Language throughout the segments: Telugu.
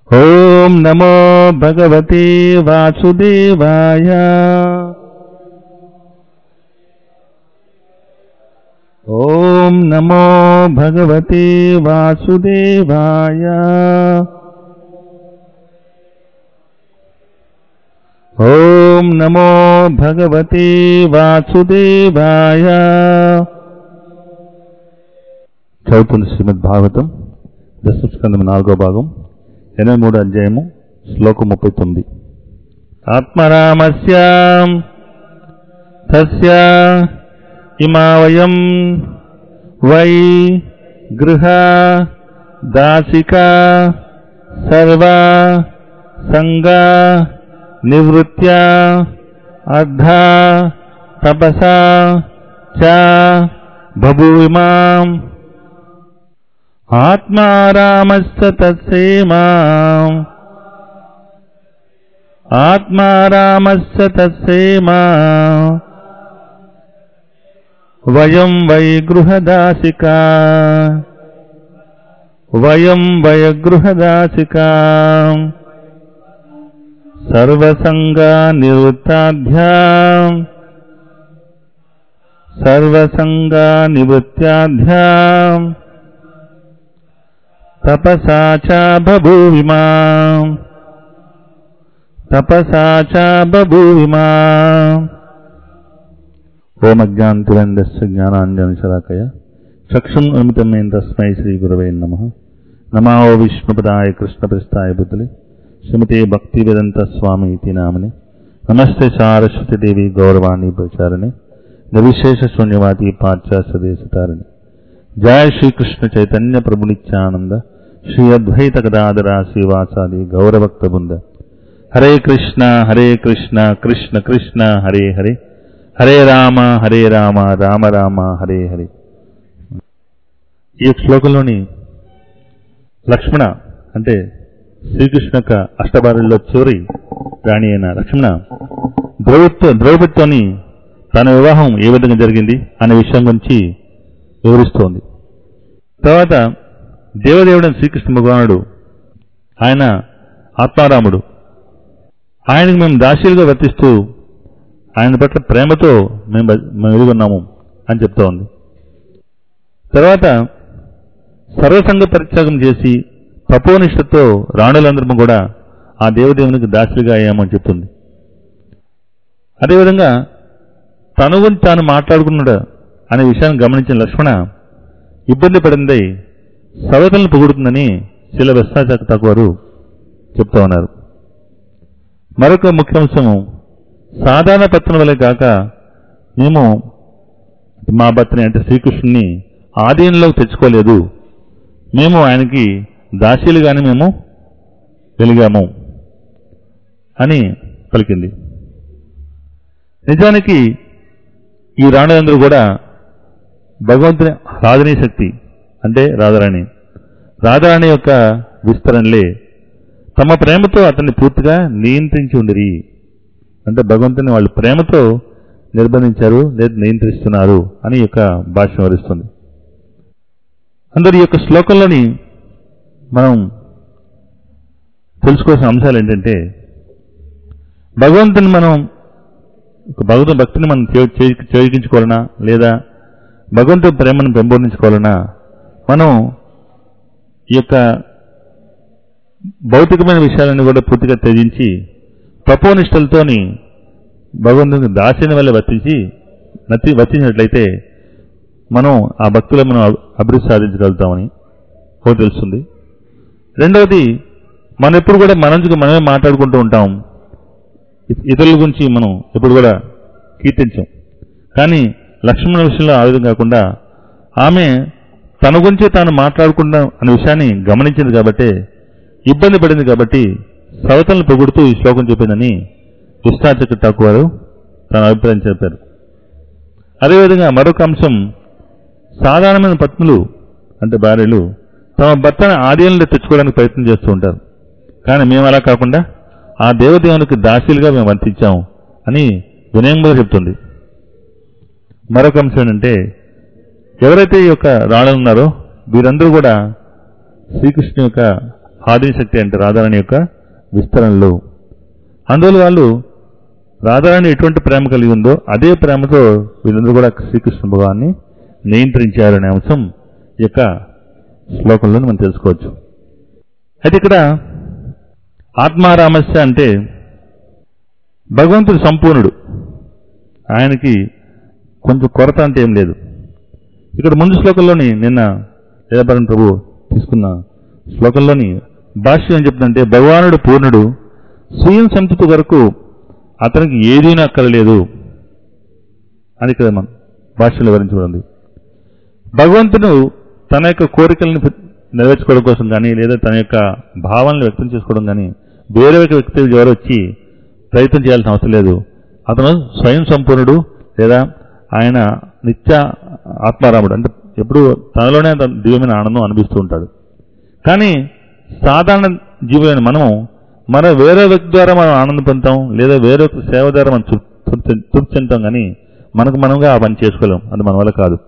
ఓం నమో భగవతే వాసుదేవాయ ఓం నమో భగవతే వాసుదేవాయ ఓం నమో భగవతే వాసుదేవాయ చదువుతున్న శ్రీమద్ భాగవతం దశస్కందం నాలుగో భాగం ఎనభై మూడు అధ్యాయము శ్లోకం ముప్పై తొమ్మిది ఆత్మరామస్య తస్య ఇమావయం వై గృహ దాసిక సర్వ సంగ నివృత్య అర్ధ తపసా చ బభూవిమాం ఆత్మారామస్య తత్సేమా ఆత్మారామస్య తత్సేమా వయం వై గృహదాసికా వయం వయ గృహదాసికా సర్వసంగా నివృత్తాధ్యా సర్వసంగా నివృత్యాధ్యా తపసా చ బభూవిమా తపసా చ బభూవిమా ఓమజ్ఞాంతిరందస్య జ్ఞానాంజనశలాకయ చక్షుం అమితమేన తస్మై శ్రీ గురవే నమ నమో విష్ణుపదాయ కృష్ణప్రస్థాయ బుద్ధులే శ్రీమతే భక్తివేదంత స్వామి ఇతి నామని నమస్తే సారస్వతి దేవి గౌరవాణి ప్రచారణి నిర్విశేష శూన్యవాది పాశ్చాత్య దేశతారిణి జయ శ్రీకృష్ణ చైతన్య ప్రభు నిత్యానంద శ్రీ అద్వైత గదాధర శ్రీవాసాది గౌరభక్త బృంద హరే కృష్ణ హరే కృష్ణ కృష్ణ కృష్ణ హరే హరే హరే రామ హరే రామ రామ రామ హరే హరే ఈ యొక్క శ్లోకంలోని లక్ష్మణ అంటే శ్రీకృష్ణ యొక్క అష్టభార్యల్లో చివరి రాణి అయిన లక్ష్మణ ద్రౌపదితో ద్రౌపదితోని తన వివాహం ఏ విధంగా జరిగింది అనే విషయం గురించి వివరిస్తోంది తర్వాత దేవదేవుడైన శ్రీకృష్ణ భగవానుడు ఆయన ఆత్మారాముడు ఆయనకు మేము దాసీలుగా వర్తిస్తూ ఆయన పట్ల ప్రేమతో మేము బ- మేము ఎదుగున్నాము అని చెప్తా ఉంది తర్వాత సర్వసంగ పరిత్యాగం చేసి తపోనిష్టతో రాణులందరము కూడా ఆ దేవదేవునికి దాసులుగా అయ్యామని చెప్తుంది అదేవిధంగా తను గురించి తాను మాట్లాడుకున్నాడు అనే విషయాన్ని గమనించిన లక్ష్మణ ఇబ్బంది పడింది సవతలను పొగుడుతుందని శిల విశ్వాసకు వారు చెప్తా ఉన్నారు మరొక ముఖ్య అంశము సాధారణ పత్రం వలె కాక మేము మా భర్తని అంటే శ్రీకృష్ణుని ఆధీనంలోకి తెచ్చుకోలేదు మేము ఆయనకి దాసీలుగానే మేము వెలిగాము అని పలికింది నిజానికి ఈ రాణులందరూ కూడా భగవంతుని రాధనీ శక్తి అంటే రాధారాణి రాధారాణి యొక్క విస్తరణలే తమ ప్రేమతో అతన్ని పూర్తిగా నియంత్రించి ఉండిరి అంటే భగవంతుని వాళ్ళు ప్రేమతో నిర్బంధించారు లేదా నియంత్రిస్తున్నారు అని ఈ యొక్క భాష వివరిస్తుంది అందరు ఈ యొక్క శ్లోకంలోని మనం తెలుసుకోవాల్సిన అంశాలు ఏంటంటే భగవంతుని మనం ఒక భగవంతుని భక్తిని మనం చే- చే- చేయించుకోవాలన్నా లేదా భగవంతుని ప్రేమను పెంపొందించుకోవాలన్నా మనం ఈ యొక్క భౌతికమైన విషయాలను కూడా పూర్తిగా త్యజించి తపోనిష్టలతోని భగవంతునికి దాసిన వల్ల వర్తించి నచ్చి వర్తించినట్లయితే మనం ఆ భక్తులు మనం అభి- అభివృద్ధి సాధించగలుగుతామని ఒకటి తెలుస్తుంది రెండవది మనం ఎప్పుడు కూడా మనసుకు మనమే మాట్లాడుకుంటూ ఉంటాం ఇ- ఇతరుల గురించి మనం ఎప్పుడు కూడా కీర్తించాం కానీ లక్ష్మణ విషయంలో ఆ విధంగా కాకుండా ఆమె తన గురించి తాను మాట్లాడుకుంటాం అనే విషయాన్ని గమనించింది కాబట్టి ఇబ్బంది పడింది కాబట్టి సవతలను పొగుడుతూ ఈ శ్లోకం చెప్పిందని విశ్వాచక ఠాకూర్ వారు తన అభిప్రాయం చెప్పారు అదేవిధంగా మరొక అంశం సాధారణమైన పత్నులు అంటే భార్యలు తమ భర్తను ఆదీనంలో తెచ్చుకోవడానికి ప్రయత్నం చేస్తూ ఉంటారు కానీ మేము అలా కాకుండా ఆ దేవదేవునికి దాసీలుగా మేము వర్తించాము అని వినయంగా చెప్తుంది మరొక అంశం ఏంటంటే ఎవరైతే ఈ యొక్క రాళ్ళు ఉన్నారో వీరందరూ కూడా శ్రీకృష్ణు యొక్క హాదిని శక్తి అంటే రాధారాణి యొక్క విస్తరణలు అందువల్ల వాళ్ళు రాధారాణి ఎటువంటి ప్రేమ కలిగి ఉందో అదే ప్రేమతో వీళ్ళందరూ కూడా శ్రీకృష్ణ భగవాన్ని నియంత్రించారు అనే అంశం ఈ యొక్క శ్లోకంలో మనం తెలుసుకోవచ్చు అయితే ఇక్కడ ఆత్మారామస్య అంటే భగవంతుడు సంపూర్ణుడు ఆయనకి కొంచెం కొరత అంటే ఏం లేదు ఇక్కడ ముందు శ్లోకంలోని నిన్న వేదభరణ్ ప్రభు తీసుకున్న శ్లోకంలోని భాష్యం ఏం చెప్తుందంటే భగవానుడు పూర్ణుడు స్వయం సంతృప్తి వరకు అతనికి ఏదీనా అక్కర్లేదు అని ఇక్కడ మనం భాష్యంలో వివరించబడింది భగవంతుడు తన యొక్క కోరికలను నెరవేర్చుకోవడం కోసం కానీ లేదా తన యొక్క భావాలను వ్యక్తం చేసుకోవడం కానీ వేరే ఒక వ్యక్తి ఎవరు వచ్చి ప్రయత్నం చేయాల్సిన అవసరం లేదు అతను స్వయం సంపూర్ణుడు లేదా ఆయన నిత్య ఆత్మారాముడు అంటే ఎప్పుడు తనలోనే తన దివ్యమైన ఆనందం అనిపిస్తూ ఉంటాడు కానీ సాధారణ జీవులైన మనము మన వేరే వ్యక్తి ద్వారా మనం ఆనందం పొందుతాం లేదా వేరే ఒక సేవ ద్వారా మనం తృప్- తృప్తి తృప్తి చెందుతాం కానీ మనకు మనముగా ఆ పని చేసుకోలేం అది మన వల్ల కాదు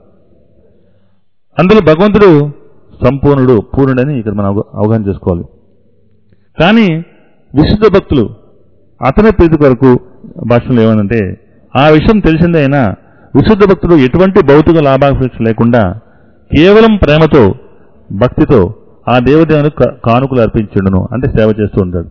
అందులో భగవంతుడు సంపూర్ణుడు పూర్ణుడని ఇక్కడ మనం అవగా- అవగాహన చేసుకోవాలి కానీ విశుద్ధ భక్తులు అతని ప్రీతి కొరకు భాషలో ఏమనంటే ఆ విషయం తెలిసిందే అయినా విశుద్ధ భక్తుడు ఎటువంటి భౌతిక లాభాపేక్ష లేకుండా కేవలం ప్రేమతో భక్తితో ఆ దేవదేవుని కా- కానుకలు అర్పించుండును అంటే సేవ చేస్తూ ఉంటాడు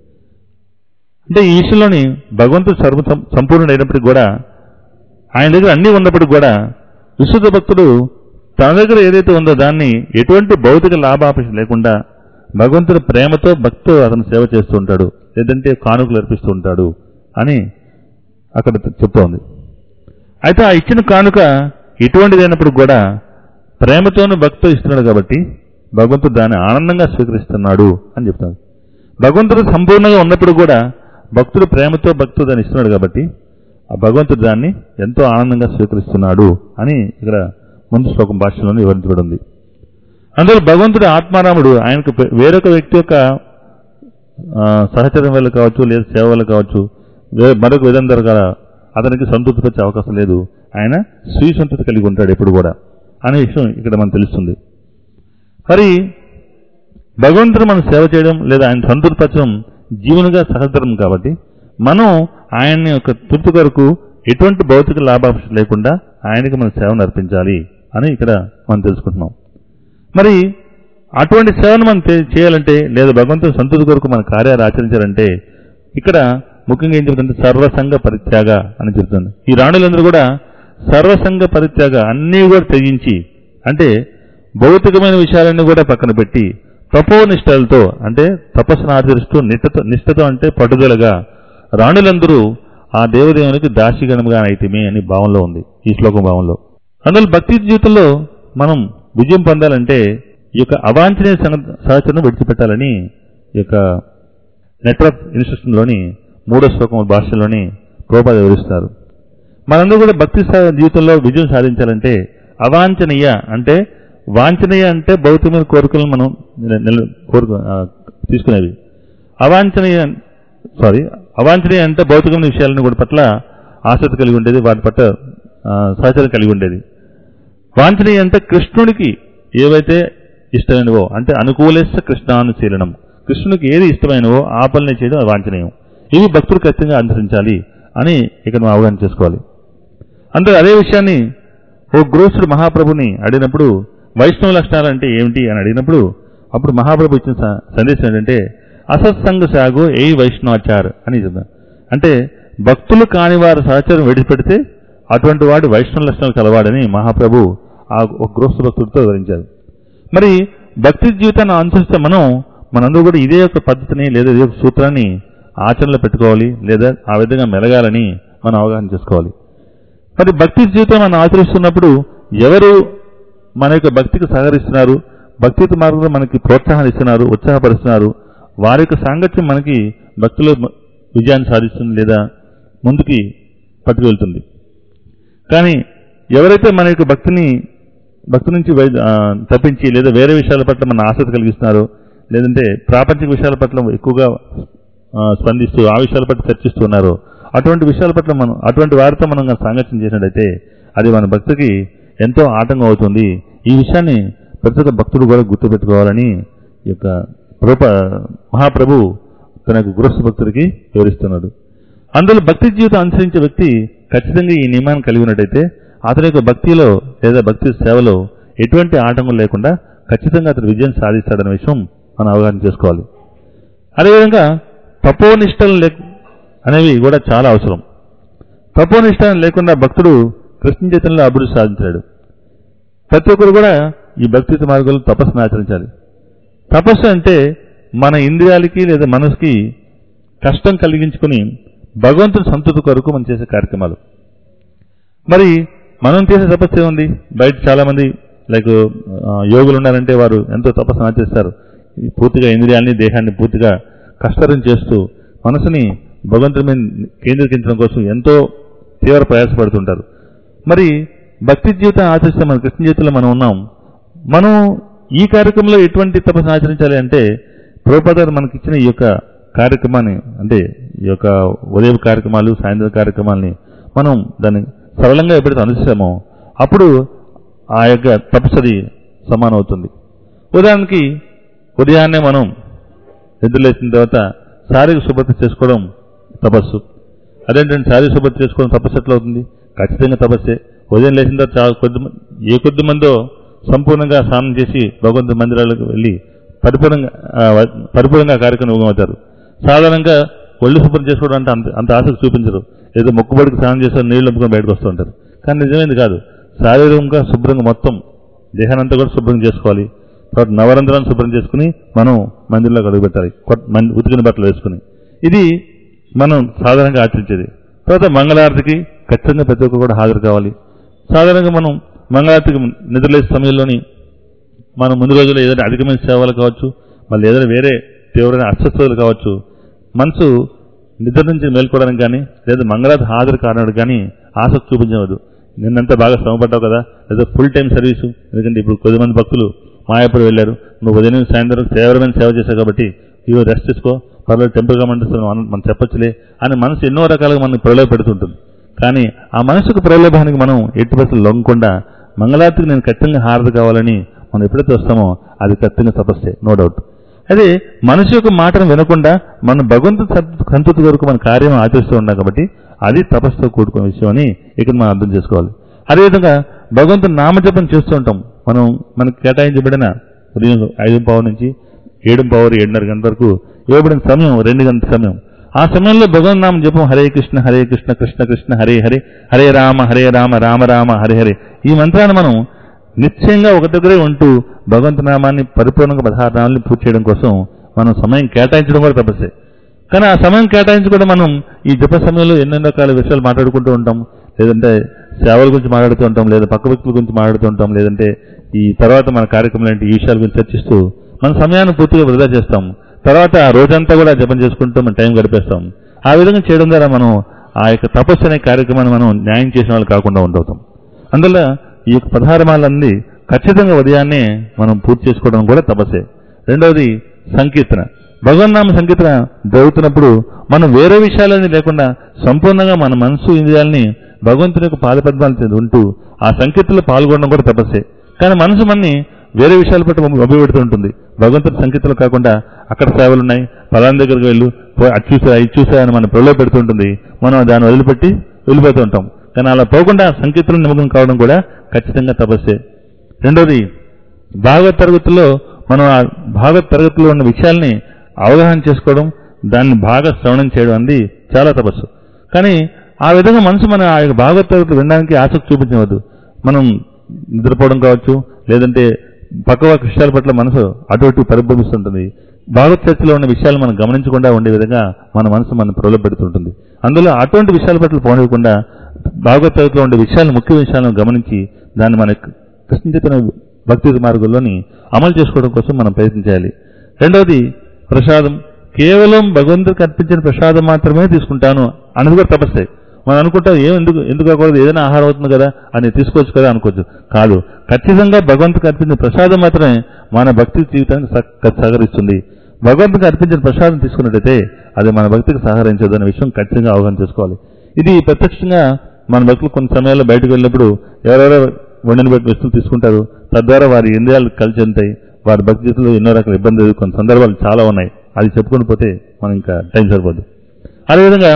అంటే ఈ విషయంలోని భగవంతుడు సర్వ సం- సంపూర్ణుడైనప్పటికీ కూడా ఆయన దగ్గర అన్నీ ఉన్నప్పటికీ కూడా విశుద్ధ భక్తుడు తన దగ్గర ఏదైతే ఉందో దాన్ని ఎటువంటి భౌతిక లాభాపేక్ష లేకుండా భగవంతుని ప్రేమతో భక్తితో అతను సేవ చేస్తూ ఉంటాడు లేదంటే కానుకలు అర్పిస్తూ ఉంటాడు అని అక్కడ చెప్తోంది అయితే ఆ ఇచ్చిన కానుక ఎటువంటిదైనప్పుడు కూడా ప్రేమతోనూ భక్తితో ఇస్తున్నాడు కాబట్టి భగవంతుడు దాన్ని ఆనందంగా స్వీకరిస్తున్నాడు అని చెప్తాడు భగవంతుడు సంపూర్ణంగా ఉన్నప్పుడు కూడా భక్తుడు ప్రేమతో భక్తుడు దాన్ని ఇస్తున్నాడు కాబట్టి ఆ భగవంతుడు దాన్ని ఎంతో ఆనందంగా స్వీకరిస్తున్నాడు అని ఇక్కడ ముందు శ్లోకం భాషలో వివరించబడింది అందులో భగవంతుడు ఆత్మారాముడు ఆయనకు పె- వేరొక వ్యక్తి యొక్క ఆ, సహచరం వల్ల కావచ్చు లేదా సేవ వల్ల కావచ్చు వే- మరొక విధం ద్వారా అతనికి సంతృప్తి వచ్చే అవకాశం లేదు ఆయన స్వీయ సంతృప్తి కలిగి ఉంటాడు ఎప్పుడు కూడా అనే విషయం ఇక్కడ మనకు తెలుస్తుంది మరి భగవంతుడు మనం సేవ చేయడం లేదా ఆయన సంతృప్తిపరచడం జీవనగా సహచరం కాబట్టి మనం ఆయన్ని యొక్క తృప్తి కొరకు ఎటువంటి భౌతిక లాభాంశం లేకుండా ఆయనకి మన సేవను అర్పించాలి అని ఇక్కడ మనం తెలుసుకుంటున్నాం మరి అటువంటి సేవను మనం చే- చేయాలంటే లేదా భగవంతుని సంతృప్తి కొరకు మన కార్యాలు ఆచరించాలంటే ఇక్కడ ముఖ్యంగా ఏం చెబుతుంది సర్వసంగ పరిత్యాగ అని చెప్తుంది ఈ రాణులందరూ కూడా సర్వసంగ పరిత్యాగ అన్నీ కూడా త్యజించి అంటే భౌతికమైన విషయాలన్నీ కూడా పక్కన పెట్టి తపోనిష్టలతో అంటే తపస్సును ఆచరిస్తూ నిష్టతో నిష్టతో అంటే పట్టుదలగా రాణులందరూ ఆ దేవదేవునికి దాసిగణముగా అయితమే అని భావంలో ఉంది ఈ శ్లోకం భావంలో అందులో భక్తి జీవితంలో మనం విజయం పొందాలంటే ఈ యొక్క అవాంఛనీయ సంగ- సహచరణ విడిచిపెట్టాలని ఈ యొక్క నెట్వర్క్ ఇన్స్టిట్యూషన్లోని మూడో శ్లోకం భాషలోని ప్రోపాద వివరిస్తారు మనందరూ కూడా భక్తి సా- జీవితంలో విజయం సాధించాలంటే అవాంఛనీయ అంటే వాంఛనీయ అంటే భౌతికమైన కోరికలను మనం నిల- నిల- కోరుకు ఆ, తీసుకునేవి అవాంఛనీయ సారీ అవాంఛనీయ అంటే భౌతికమైన విషయాలను కూడా పట్ల ఆసక్తి కలిగి ఉండేది వాటి పట్ల ఆ, సహచరం కలిగి ఉండేది వాంఛనీయ అంటే కృష్ణుడికి ఏవైతే ఇష్టమైనవో అంటే అనుకూలేశ కృష్ణానుశీలనం కృష్ణునికి ఏది ఇష్టమైనవో ఆ పనులు చేయడం అది వాంఛనీయం ఇవి భక్తులు ఖచ్చితంగా అనుసరించాలి అని ఇక్కడ మనం అవగాహన చేసుకోవాలి అంటే అదే విషయాన్ని ఓ గృహస్థుడు మహాప్రభుని అడిగినప్పుడు వైష్ణవ లక్షణాలు అంటే ఏమిటి అని అడిగినప్పుడు అప్పుడు మహాప్రభు ఇచ్చిన స- సందేశం ఏంటంటే అసత్సంగ సాగు ఏ వైష్ణవాచార్ అని చెప్తాను అంటే భక్తులు కాని వారి సహచరం విడిచిపెడితే అటువంటి వాడు వైష్ణవ లక్షణాలు కలవాడని మహాప్రభు ఆ ఒక గృహస్థ భక్తుడితో వివరించారు మరి భక్తి జీవితాన్ని అనుసరిస్తే మనం మనందరూ కూడా ఇదే యొక్క పద్ధతిని లేదా ఇదే యొక్క సూత్రాన్ని ఆచరణలో పెట్టుకోవాలి లేదా ఆ విధంగా మెలగాలని మనం అవగాహన చేసుకోవాలి మరి భక్తి జీవితం మనం ఆచరిస్తున్నప్పుడు ఎవరు మన యొక్క భక్తికి సహకరిస్తున్నారు భక్తి మార్గంలో మనకి ప్రోత్సాహాన్ని ఇస్తున్నారు ఉత్సాహపరుస్తున్నారు వారి యొక్క సాంగత్యం మనకి భక్తిలో మ- విజయాన్ని సాధిస్తుంది లేదా ముందుకి పట్టుకెళ్తుంది కానీ ఎవరైతే మన యొక్క భక్తిని భక్తి నుంచి వై- ఆ, తప్పించి లేదా వేరే విషయాల పట్ల మన ఆసక్తి కలిగిస్తున్నారో లేదంటే ప్రాపంచిక విషయాల పట్ల ఎక్కువగా ఆ, స్పందిస్తూ ఆ విషయాల పట్ల చర్చిస్తున్నారు అటువంటి విషయాల పట్ల మనం అటువంటి వారితో మనం కనుక సాంగత్యం చేసినట్టయితే అది మన భక్తికి ఎంతో ఆటంకం అవుతుంది ఈ విషయాన్ని ప్రతి ఒక్క భక్తుడు కూడా గుర్తుపెట్టుకోవాలని ఈ యొక్క రూప మహాప్రభు తన యొక్క గృహస్థ భక్తుడికి వివరిస్తున్నాడు అందులో భక్తి జీవితం అనుసరించే వ్యక్తి ఖచ్చితంగా ఈ నియమాన్ని కలిగి ఉన్నట్టయితే అతని యొక్క భక్తిలో లేదా భక్తి సేవలో ఎటువంటి ఆటంకం లేకుండా ఖచ్చితంగా అతను విజయం సాధిస్తాడనే విషయం మనం అవగాహన చేసుకోవాలి అదేవిధంగా తపోనిష్టలు లే అనేవి కూడా చాలా అవసరం తపోనిష్టం లేకుండా భక్తుడు కృష్ణ చైతన్యంలో అభివృద్ధి సాధించాడు ప్రతి ఒక్కరు కూడా ఈ భక్తి మార్గంలో తపస్సును ఆచరించాలి తపస్సు అంటే మన ఇంద్రియాలకి లేదా మనసుకి కష్టం కలిగించుకుని భగవంతుని సంతృప్తి కొరకు మనం చేసే కార్యక్రమాలు మరి మనం చేసే తపస్సు ఏముంది బయట చాలా మంది లైక్ యోగులు ఉన్నారంటే వారు ఎంతో తపస్సు ఆచరిస్తారు ఈ పూర్తిగా ఇంద్రియాల్ని దేహాన్ని పూర్తిగా కష్టం చేస్తూ మనసుని భగవంతుని మీద కేంద్రీకరించడం కోసం ఎంతో తీవ్ర ప్రయాసపడుతుంటారు మరి భక్తి జీవితం ఆచరిస్తే మన కృష్ణ జీవితంలో మనం ఉన్నాం మనం ఈ కార్యక్రమంలో ఎటువంటి తపస్సు ఆచరించాలి అంటే ప్రభుపాద గారు మనకి ఇచ్చిన ఈ యొక్క కార్యక్రమాన్ని అంటే ఈ యొక్క ఉదయం కార్యక్రమాలు సాయంత్రం కార్యక్రమాల్ని మనం దాన్ని సరళంగా ఎప్పుడైతే అనుసరిస్తామో అప్పుడు ఆ యొక్క తపస్సది సమానం అవుతుంది ఉదాహరణకి ఉదయాన్నే మనం నిద్రలేసిన తర్వాత శారీరక శుభ్రత చేసుకోవడం తపస్సు అదేంటంటే శారీరక శుభ్రత చేసుకోవడం తపస్సు ఎట్లా అవుతుంది ఖచ్చితంగా తపస్సే ఉదయం లేచిన తర్వాత చాలా కొద్ది మ- ఏ కొద్ది మందో సంపూర్ణంగా స్నానం చేసి భగవంతు మందిరాలకు వెళ్ళి పరిపూర్ణంగా ఆ, వ- పరిపూర్ణంగా ఆ కార్యక్రమం అవుతారు సాధారణంగా ఒళ్ళు శుభ్రం చేసుకోవడం అంటే అంత అంత ఆసక్తి చూపించరు ఏదో మొక్కుబడికి స్నానం చేస్తారు నీళ్లు నమ్ముకొని బయటకు వస్తూ ఉంటారు కానీ నిజమైంది కాదు శారీరకంగా శుభ్రంగా మొత్తం దేహానంతా కూడా శుభ్రం చేసుకోవాలి తర్వాత నవరంధ్రాలను శుభ్రం చేసుకుని మనం మందిరంలోకి అడుగుపెట్టాలి కొత్త మంది ఉతికిన బట్టలు వేసుకుని ఇది మనం సాధారణంగా ఆచరించేది తర్వాత మంగళారతికి ఖచ్చితంగా ప్రతి ఒక్కరు కూడా హాజరు కావాలి సాధారణంగా మనం మంగళారతికి నిద్రలేసే సమయంలోని మనం ముందు రోజుల్లో ఏదైనా అధికమైన సేవలు కావచ్చు మళ్ళీ ఏదైనా వేరే తీవ్రమైన అస్వస్థతలు కావచ్చు మనసు నిద్ర నుంచి మేల్కోవడానికి కానీ లేదా మంగళారతి హాజరు కావడానికి కానీ ఆసక్తి చూపించవద్దు నిన్నంతా బాగా శ్రమపడ్డావు కదా లేదా ఫుల్ టైం సర్వీసు ఎందుకంటే ఇప్పుడు కొద్దిమంది భక్తులు మాయాపురం వెళ్ళారు నువ్వు ఉదయం నుంచి సాయంత్రం తీవ్రమైన సేవ చేశావు కాబట్టి ఇవి రెస్ట్ తీసుకో పర్లేదు టెంపుల్గా మండిస్తున్నావు మనం మనం చెప్పొచ్చులే అని మనసు ఎన్నో రకాలుగా మనం ప్రలోభ పెడుతుంటుంది కానీ ఆ మనసుకు ప్రలోభానికి మనం ఎట్టి పరిస్థితులు లొంగకుండా మంగళారతికి నేను ఖచ్చితంగా హారతి కావాలని మనం ఎప్పుడైతే వస్తామో అది ఖచ్చితంగా తపస్సే నో డౌట్ అదే మనసు యొక్క మాటను వినకుండా మన భగవంతు సంతృప్తి వరకు మన కార్యం ఆచరిస్తూ ఉన్నాం కాబట్టి అది తపస్సుతో కూడుకున్న విషయం అని ఇక్కడ మనం అర్థం చేసుకోవాలి అదేవిధంగా భగవంతుని నామజపం చేస్తూ ఉంటాం మనం మనకి కేటాయించబడిన ఉదయం ఐదు పావు నుంచి ఏడు పావు ఏడున్నర గంటల వరకు ఇవ్వబడిన సమయం రెండు గంటల సమయం ఆ సమయంలో భగవన్ నామం జపం హరే కృష్ణ హరే కృష్ణ కృష్ణ కృష్ణ హరే హరే హరే రామ హరే రామ రామ రామ హరే హరే ఈ మంత్రాన్ని మనం నిశ్చయంగా ఒక దగ్గరే ఉంటూ భగవంతు నామాన్ని పరిపూర్ణంగా పదహారు నామాలని పూర్తి చేయడం కోసం మనం సమయం కేటాయించడం కూడా తపస్సే కానీ ఆ సమయం కేటాయించకుండా మనం ఈ జప సమయంలో ఎన్నెన్నో రకాల విషయాలు మాట్లాడుకుంటూ ఉంటాం లేదంటే సేవల గురించి మాట్లాడుతూ ఉంటాం లేదా పక్క వ్యక్తుల గురించి మాట్లాడుతూ ఉంటాం లేదంటే ఈ తర్వాత మన కార్యక్రమం లాంటి ఈ విషయాల గురించి చర్చిస్తూ మన సమయాన్ని పూర్తిగా వృధా చేస్తాం తర్వాత ఆ రోజంతా కూడా జపం చేసుకుంటూ మనం టైం గడిపేస్తాం ఆ విధంగా చేయడం ద్వారా మనం ఆ యొక్క తపస్సు అనే కార్యక్రమాన్ని మనం న్యాయం చేసిన వాళ్ళు కాకుండా ఉండవుతాం అందువల్ల ఈ యొక్క పదహారు మాలన్నీ ఖచ్చితంగా ఉదయాన్నే మనం పూర్తి చేసుకోవడం కూడా తపస్సే రెండవది సంకీర్తన భగవన్నామ సంకీర్తన జరుగుతున్నప్పుడు మనం వేరే విషయాలని లేకుండా సంపూర్ణంగా మన మనసు ఇంద్రియాలని భగవంతుని యొక్క పాదపద్మాల చెంది ఉంటూ ఆ సంకీర్తనలో పాల్గొనడం కూడా తపస్సే కానీ మనసు మన్ని వేరే విషయాల పట్ల అభిపెడుతూ ఉంటుంది భగవంతుని సంకీర్తనలు కాకుండా అక్కడ సేవలు ఉన్నాయి ఫలానా దగ్గరికి వెళ్ళు పోయి అది చూసా ఇది చూసా అని మనం ప్రలోభ పెడుతుంటుంది మనం దాన్ని వదిలిపెట్టి వెళ్ళిపోతూ ఉంటాం కానీ అలా పోకుండా సంకీర్తన నిమగ్నం కావడం కూడా ఖచ్చితంగా తపస్సే రెండోది భాగవత తరగతుల్లో మనం ఆ భాగవత తరగతిలో ఉన్న విషయాల్ని అవగాహన చేసుకోవడం దాన్ని బాగా శ్రవణం చేయడం అనేది చాలా తపస్సు కానీ ఆ విధంగా మనసు మన ఆ యొక్క భాగవత తరగతులు వినడానికి ఆసక్తి చూపించవద్దు మనం నిద్రపోవడం కావచ్చు లేదంటే పక్క పక్క విషయాల పట్ల మనసు అటు ఇటు పరిభ్రమిస్తుంటుంది భాగవత చర్చలో ఉన్న విషయాలు మనం గమనించకుండా ఉండే విధంగా మన మనసు మనం ప్రలోభ పెడుతుంటుంది అందులో అటువంటి విషయాల పట్ల పోనివ్వకుండా భాగవత తరగతిలో ఉండే విషయాలను ముఖ్య విషయాలను గమనించి దాన్ని మన కృష్ణ చైతన్య భక్తి మార్గంలోని అమలు చేసుకోవడం కోసం మనం ప్రయత్నించాలి రెండవది ప్రసాదం కేవలం భగవంతుడికి అర్పించిన ప్రసాదం మాత్రమే తీసుకుంటాను అన్నది కూడా తపస్సే మనం అనుకుంటాం ఏం ఎందుకు ఎందుకు కాకూడదు ఏదైనా ఆహారం అవుతుంది కదా అని తీసుకోవచ్చు కదా అనుకోవచ్చు కాదు ఖచ్చితంగా భగవంతుడికి అర్పించిన ప్రసాదం మాత్రమే మన భక్తి జీవితానికి సహ- సహకరిస్తుంది భగవంతుడికి అర్పించిన ప్రసాదం తీసుకున్నట్టయితే అది మన భక్తికి సహకరించదు అనే విషయం ఖచ్చితంగా అవగాహన చేసుకోవాలి ఇది ప్రత్యక్షంగా మన భక్తులు కొన్ని సమయాల్లో బయటకు వెళ్ళినప్పుడు ఎవరెవరో వండిన బట్టి వస్తువులు తీసుకుంటారు తద్వారా వారి ఇంద్రియాలు కలిసి ఉంటాయి వారి భక్తి జీవితంలో ఎన్నో రకాల ఇబ్బందులు ఎదుర్కొన్న సందర్భాలు చాలా ఉన్నాయి అది చెప్పుకొని పోతే మనం ఇంకా టైం సరిపోదు అదేవిధంగా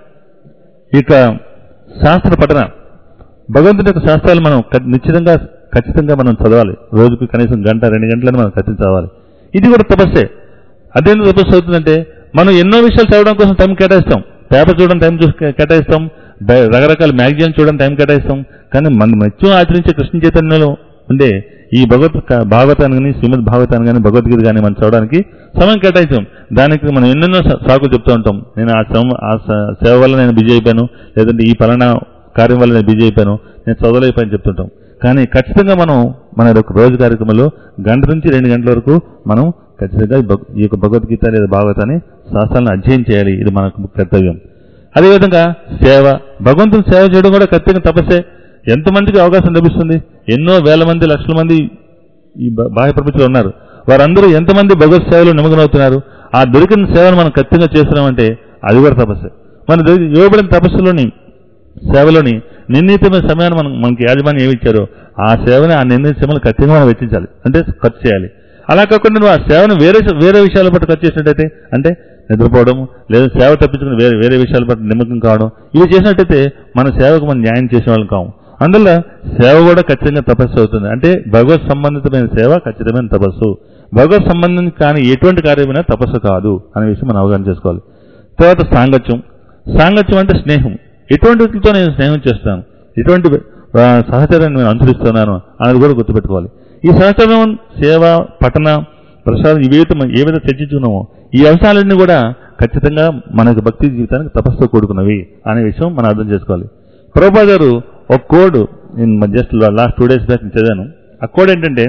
ఇక శాస్త్ర పఠన భగవంతుడి యొక్క శాస్త్రాలు మనం ఖ- నిశ్చితంగా ఖచ్చితంగా మనం చదవాలి రోజుకు కనీసం గంట రెండు గంటలను మనం ఖచ్చితంగా చదవాలి ఇది కూడా తపస్సే అదేందుకు తపస్సు అవుతుందంటే మనం ఎన్నో విషయాలు చదవడం కోసం టైం కేటాయిస్తాం పేపర్ చూడడం టైం చూసి కే- కేటాయిస్తాం బ- రకరకాల మ్యాగజైన్ చూడడం టైం కేటాయిస్తాం కానీ మనం నిత్యం ఆచరించే కృష్ణ చైతన్యంలో ఉండే ఈ భగవత్ క- భాగవతాన్ని కానీ శ్రీమద్ భాగవతాన్ని కానీ భగవద్గీత కానీ మనం చదవడానికి సమయం కేటాయించాం దానికి మనం ఎన్నెన్నో సా- సాకులు చెప్తూ ఉంటాం నేను ఆ శ్రమ ఆ స- సేవ వల్ల నేను బిజీ అయిపోయాను లేదంటే ఈ పలానా కార్యం వల్ల నేను బిజీ అయిపోయాను నేను చదవలేకపోయాను చెప్తుంటాం కానీ ఖచ్చితంగా మనం మన యొక్క రోజు కార్యక్రమంలో గంట నుంచి రెండు గంటల వరకు మనం ఖచ్చితంగా ఈ భగ- ఈ యొక్క భగవద్గీత లేదా భాగవతాన్ని శాస్త్రాలను అధ్యయనం చేయాలి ఇది మనకు కర్తవ్యం అదేవిధంగా సేవ భగవంతుని సేవ చేయడం కూడా ఖచ్చితంగా తపస్సే ఎంతమందికి అవకాశం లభిస్తుంది ఎన్నో వేల మంది లక్షల మంది ఈ బా- బాహ్య ప్రపంచంలో ఉన్నారు వారందరూ ఎంతమంది భగవత్ సేవలో నిమగ్నమవుతున్నారు ఆ దొరికిన సేవను మనం ఖచ్చితంగా చేస్తున్నామంటే అది కూడా తపస్సే మన దొరికి- ఇవ్వబడిన తపస్సులోని సేవలోని నిర్ణీతమైన సమయాన్ని మనం మనకి యాజమాన్యం ఏమి ఇచ్చారో ఆ సేవని ఆ నిర్ణీత సమయంలో ఖచ్చితంగా మనం వెచ్చించాలి అంటే ఖర్చు చేయాలి అలా కాకుండా నువ్వు ఆ సేవను వేరే వేరే విషయాల పట్ల ఖర్చు చేసినట్టయితే అంటే నిద్రపోవడం లేదా సేవ తప్పించుకుని వేరే వేరే విషయాల పట్ల నిమగ్నం కావడం ఇవి చేసినట్టయితే మన సేవకు మనం న్యాయం చేసిన వాళ్ళం కాము అందువల్ల సేవ కూడా ఖచ్చితంగా తపస్సు అవుతుంది అంటే భగవత్ సంబంధితమైన సేవ ఖచ్చితమైన తపస్సు భగవత్ సంబంధం కాని ఎటువంటి కార్యమైనా తపస్సు కాదు అనే విషయం మనం అవగాహన చేసుకోవాలి తర్వాత సాంగత్యం సాంగత్యం అంటే స్నేహం ఎటువంటి వ్యక్తులతో నేను స్నేహం చేస్తాను ఎటువంటి ఆ, సహచరాన్ని నేను అనుసరిస్తున్నాను అనేది కూడా గుర్తుపెట్టుకోవాలి ఈ సహచరం సేవ పఠన ప్రసాదం ఇవేతో మనం ఏ విధంగా చర్చించుకున్నామో ఈ అంశాలన్నీ కూడా ఖచ్చితంగా మనకు భక్తి జీవితానికి తపస్సుతో కూడుకున్నవి అనే విషయం మనం అర్థం చేసుకోవాలి ప్రభుపా గారు ఒక కోడ్ నేను just last two days back చదివాను ఆ కోడ్ ఏంటంటే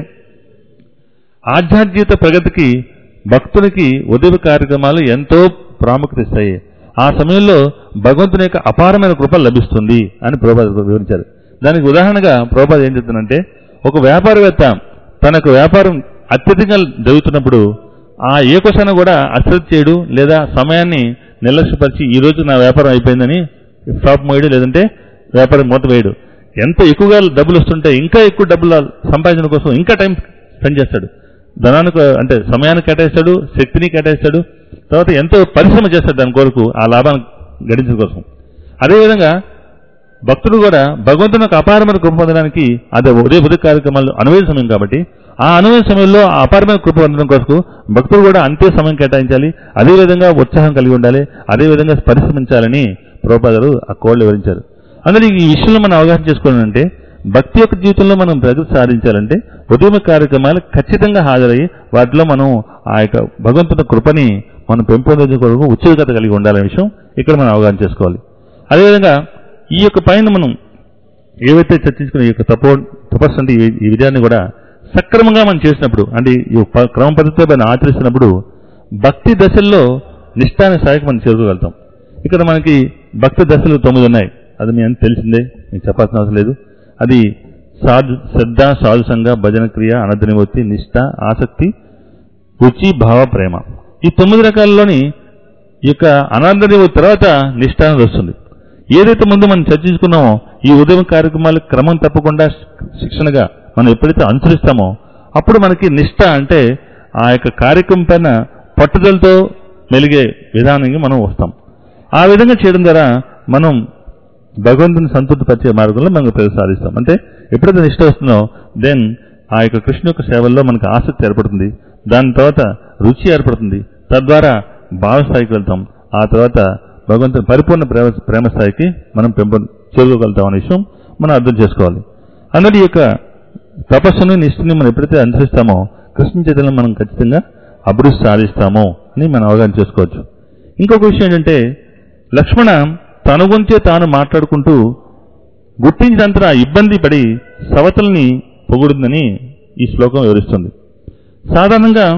ఆధ్యాత్మిక ప్రగతికి భక్తునికి ఉదయ కార్యక్రమాలు ఎంతో ప్రాముఖ్యత ఇస్తాయి ఆ సమయంలో భగవంతుని యొక్క అపారమైన కృప లభిస్తుంది అని ప్రభుపాద వివరించారు దానికి ఉదాహరణగా ప్రభుపాద ఏం చెప్తుందంటే ఒక వ్యాపారవేత్త తనకు వ్యాపారం అత్యధికంగా జరుగుతున్నప్పుడు ఆ ఏ క్వశ్చన్ కూడా అశ్రద్ధ చేయడు లేదా సమయాన్ని నిర్లక్ష్యపరిచి ఈ రోజు నా వ్యాపారం అయిపోయిందని స్టాప్ మోయడు లేదంటే వ్యాపారం మూత వేయడు ఎంత ఎక్కువగా డబ్బులు వస్తుంటే ఇంకా ఎక్కువ డబ్బులు సంపాదించడం కోసం ఇంకా టైం స్పెండ్ చేస్తాడు ధనానికి అంటే సమయాన్ని కేటాయిస్తాడు శక్తిని కేటాయిస్తాడు తర్వాత ఎంతో పరిశ్రమ చేస్తాడు దాని కొరకు ఆ లాభాన్ని గడించడం కోసం అదేవిధంగా భక్తుడు కూడా భగవంతుని యొక్క అపారమైన కృప పొందడానికి అదే ఉదయ ఉదయ కార్యక్రమాలు అనువైన సమయం కాబట్టి ఆ అనువైన సమయంలో ఆ అపారమైన కృప పొందడం కొరకు భక్తుడు కూడా అంతే సమయం కేటాయించాలి అదేవిధంగా ఉత్సాహం కలిగి ఉండాలి అదేవిధంగా పరిశ్రమించాలని ప్రభుపాదారు ఆ కోళ్ళు వివరించారు అందులో ఈ విషయంలో మనం అవగాహన చేసుకోవాలంటే భక్తి యొక్క జీవితంలో మనం ప్రగతి సాధించాలంటే ఉద్యమ కార్యక్రమాలు ఖచ్చితంగా హాజరయ్యి వాటిలో మనం ఆ యొక్క భగవంతుని కృపని మనం పెంపొందించే కొరకు ఉత్సుకత కలిగి ఉండాలనే విషయం ఇక్కడ మనం అవగాహన చేసుకోవాలి అదేవిధంగా ఈ యొక్క పైన మనం ఏవైతే చర్చించుకున్న ఈ యొక్క తపో తపస్సు అంటే ఈ- ఈ విధాన్ని కూడా సక్రమంగా మనం చేసినప్పుడు అంటే ఈ ప- క్రమ పద్ధతిలో మనం ఆచరిస్తున్నప్పుడు భక్తి దశల్లో నిష్ఠాన్ని స్థాయికి మనం చేరుకోగలుగుతాం ఇక్కడ మనకి భక్తి దశలు తొమ్మిది ఉన్నాయి అది మీ అందరికీ తెలిసిందే మీకు చెప్పాల్సిన అవసరం లేదు అది సాధు శ్రద్ధ సాధుసంగ భజన క్రియ అనర్థనివృత్తి నిష్ఠ ఆసక్తి రుచి భావ ప్రేమ ఈ తొమ్మిది రకాలలోని ఈ యొక్క అనార్థని తర్వాత నిష్ఠ అనేది వస్తుంది ఏదైతే ముందు మనం చర్చించుకున్నామో ఈ ఉదయం కార్యక్రమాలు క్రమం తప్పకుండా శిక్షణగా మనం ఎప్పుడైతే అనుసరిస్తామో అప్పుడు మనకి నిష్ఠ అంటే ఆ యొక్క కార్యక్రమం పైన పట్టుదలతో మెలిగే విధానానికి మనం వస్తాం ఆ విధంగా చేయడం ద్వారా మనం భగవంతుని సంతృప్తిపరిచే మార్గంలో మనం ప్రగతి సాధిస్తాం అంటే ఎప్పుడైతే నిష్ట వస్తుందో దెన్ ఆ యొక్క కృష్ణ యొక్క సేవల్లో మనకు ఆసక్తి ఏర్పడుతుంది దాని తర్వాత రుచి ఏర్పడుతుంది తద్వారా భావ స్థాయికి వెళ్తాం ఆ తర్వాత భగవంతుని పరిపూర్ణ ప్రేమ ప్రేమ స్థాయికి మనం పెంపొ చేరుకోగలుగుతాం అనే విషయం మనం అర్థం చేసుకోవాలి అందులో ఈ యొక్క తపస్సును నిష్ఠని మనం ఎప్పుడైతే అనుసరిస్తామో కృష్ణ చైతన్యం మనం ఖచ్చితంగా అభివృద్ధి సాధిస్తామో అని మనం అవగాహన చేసుకోవచ్చు ఇంకొక విషయం ఏంటంటే లక్ష్మణ తన గురించే తాను మాట్లాడుకుంటూ గుర్తించినంత ఇబ్బంది పడి సవతల్ని పొగుడుందని ఈ శ్లోకం వివరిస్తుంది సాధారణంగా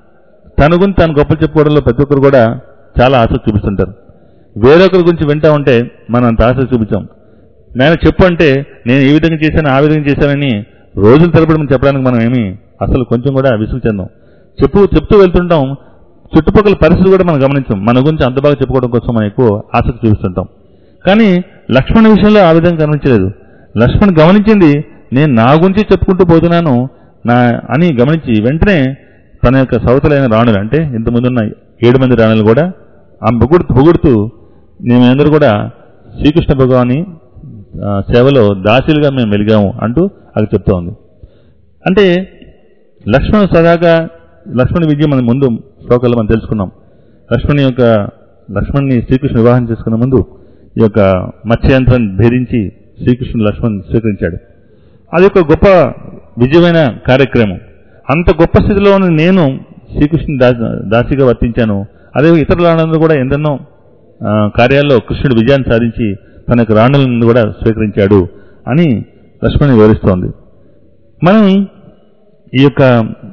తన గురించి తాను గొప్పలు చెప్పుకోవడంలో ప్రతి ఒక్కరు కూడా చాలా ఆసక్తి చూపిస్తుంటారు వేరొకరి గురించి వింటా ఉంటే మనం అంత ఆసక్తి చూపించాం నేను చెప్పు అంటే నేను ఈ విధంగా చేశాను ఆ విధంగా చేశానని రోజుల తరబడి మనం చెప్పడానికి మనం ఏమి అసలు కొంచెం కూడా విసుగు చెందాం చెప్పు చెప్తూ వెళ్తుంటాం చుట్టుపక్కల పరిస్థితులు కూడా మనం గమనించాం మన గురించి అంత బాగా చెప్పుకోవడం కోసం మనం ఎక్కువ ఆసక్తి చూపిస్తుంటాం కానీ లక్ష్మణ విషయంలో ఆ విధంగా గమనించలేదు లక్ష్మణ్ గమనించింది నేను నా గురించి చెప్పుకుంటూ పోతున్నాను నా అని గమనించి వెంటనే తన యొక్క సవతలైన రాణులు అంటే ఇంతకుముందున్న ఏడు మంది రాణులు కూడా ఆమె పొగుడుతూ పొగుడుతూ మేమందరూ కూడా శ్రీకృష్ణ భగవాని ఆ, సేవలో దాసులుగా మేము వెలిగాము అంటూ అది చెప్తా ఉంది అంటే లక్ష్మణుడు సదాగా లక్ష్మణ విజయం మనం ముందు శ్లోకాల్లో మనం తెలుసుకున్నాం లక్ష్మణి యొక్క లక్ష్మణ్ని శ్రీకృష్ణ వివాహం చేసుకున్న ముందు ఈ యొక్క మత్స్యంత్రాన్ని భేదించి శ్రీకృష్ణుడు లక్ష్మణ్ స్వీకరించాడు అది ఒక గొప్ప విజయమైన కార్యక్రమం అంత గొప్ప స్థితిలో ఉన్న నేను శ్రీకృష్ణుని దా దాసిగా వర్తించాను అదే ఇతరుల ఆనందం కూడా ఎందెన్నో ఆ, కార్యాల్లో కృష్ణుడు విజయాన్ని సాధించి తన యొక్క రాణులను కూడా స్వీకరించాడు అని లక్ష్మణి వివరిస్తోంది మనం ఈ యొక్క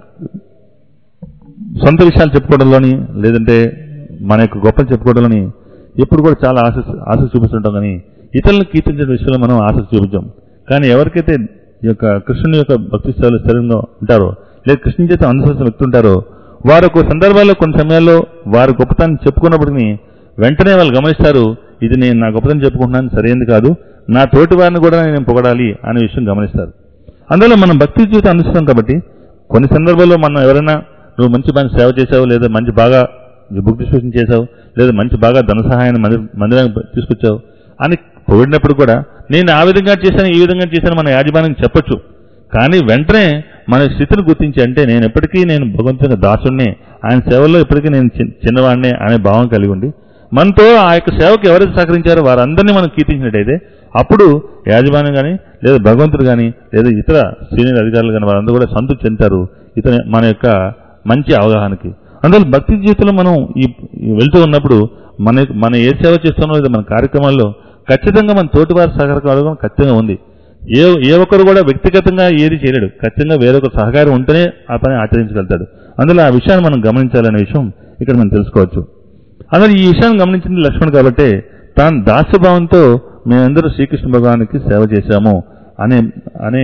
సొంత విషయాలు చెప్పుకోవడంలోని లేదంటే మన యొక్క గొప్పలు చెప్పుకోవడంలోని ఎప్పుడు కూడా చాలా ఆశ ఆశ చూపిస్తుంటాం కానీ ఇతరులను కీర్తించే విషయంలో మనం ఆశ చూపించాం కానీ ఎవరికైతే ఈ యొక్క కృష్ణుని యొక్క భక్తి సేవలు స్థిరంగా ఉంటారో లేదా కృష్ణుని చేత అనుసరించిన వ్యక్తి ఉంటారో వారు ఒక సందర్భాల్లో కొన్ని సమయాల్లో వారి గొప్పతనాన్ని చెప్పుకున్నప్పటికీ వెంటనే వాళ్ళు గమనిస్తారు ఇది నేను నా గొప్పతనం చెప్పుకుంటున్నాను సరైనది కాదు నా తోటి వారిని కూడా నేను పొగడాలి అనే విషయం గమనిస్తారు అందువల్ల మనం భక్తి జీవితం అనుసరిస్తాం కాబట్టి కొన్ని సందర్భాల్లో మనం ఎవరైనా నువ్వు మంచి మంచి సేవ చేసావు లేదా మంచి బాగా భక్తి సూచన చేసావు లేదా మంచి బాగా ధన సహాయాన్ని మంది మందిరానికి తీసుకొచ్చావు అని పొగిడినప్పుడు కూడా నేను ఆ విధంగా చేశాను ఈ విధంగా చేశాను మన యాజమాన్యం చెప్పొచ్చు కానీ వెంటనే మన స్థితిని గుర్తించి అంటే నేను ఎప్పటికీ నేను భగవంతుని దాసుణ్ణి ఆయన సేవల్లో ఇప్పటికీ నేను చి- చిన్నవాడినే అనే భావం కలిగి ఉండి మనతో ఆ యొక్క సేవకు ఎవరైతే సహకరించారో వారందరినీ మనం కీర్తించినట్టయితే అప్పుడు యాజమాన్యం కానీ లేదా భగవంతుడు కానీ లేదా ఇతర సీనియర్ అధికారులు కానీ వారందరూ కూడా సంతృప్తి చెందుతారు ఇతని మన యొక్క మంచి అవగాహనకి అందువల్ల భక్తి జీవితంలో మనం ఈ ఈ వెళ్తూ ఉన్నప్పుడు మన మన ఏ సేవ చేస్తున్నామో లేదా మన కార్యక్రమాల్లో ఖచ్చితంగా మన తోటివారి సహకారం ఖచ్చితంగా ఉంది ఏ ఏ ఒక్కరు కూడా వ్యక్తిగతంగా ఏది చేయలేడు ఖచ్చితంగా వేరొక సహకారం ఉంటేనే ఆ పని ఆచరించగలుగుతాడు అందులో ఆ విషయాన్ని మనం గమనించాలనే విషయం ఇక్కడ మనం తెలుసుకోవచ్చు అందులో ఈ విషయాన్ని గమనించింది లక్ష్మణ్ కాబట్టి తాను దాస్యభావంతో మేమందరూ శ్రీకృష్ణ భగవానికి సేవ చేశాము అనే అనే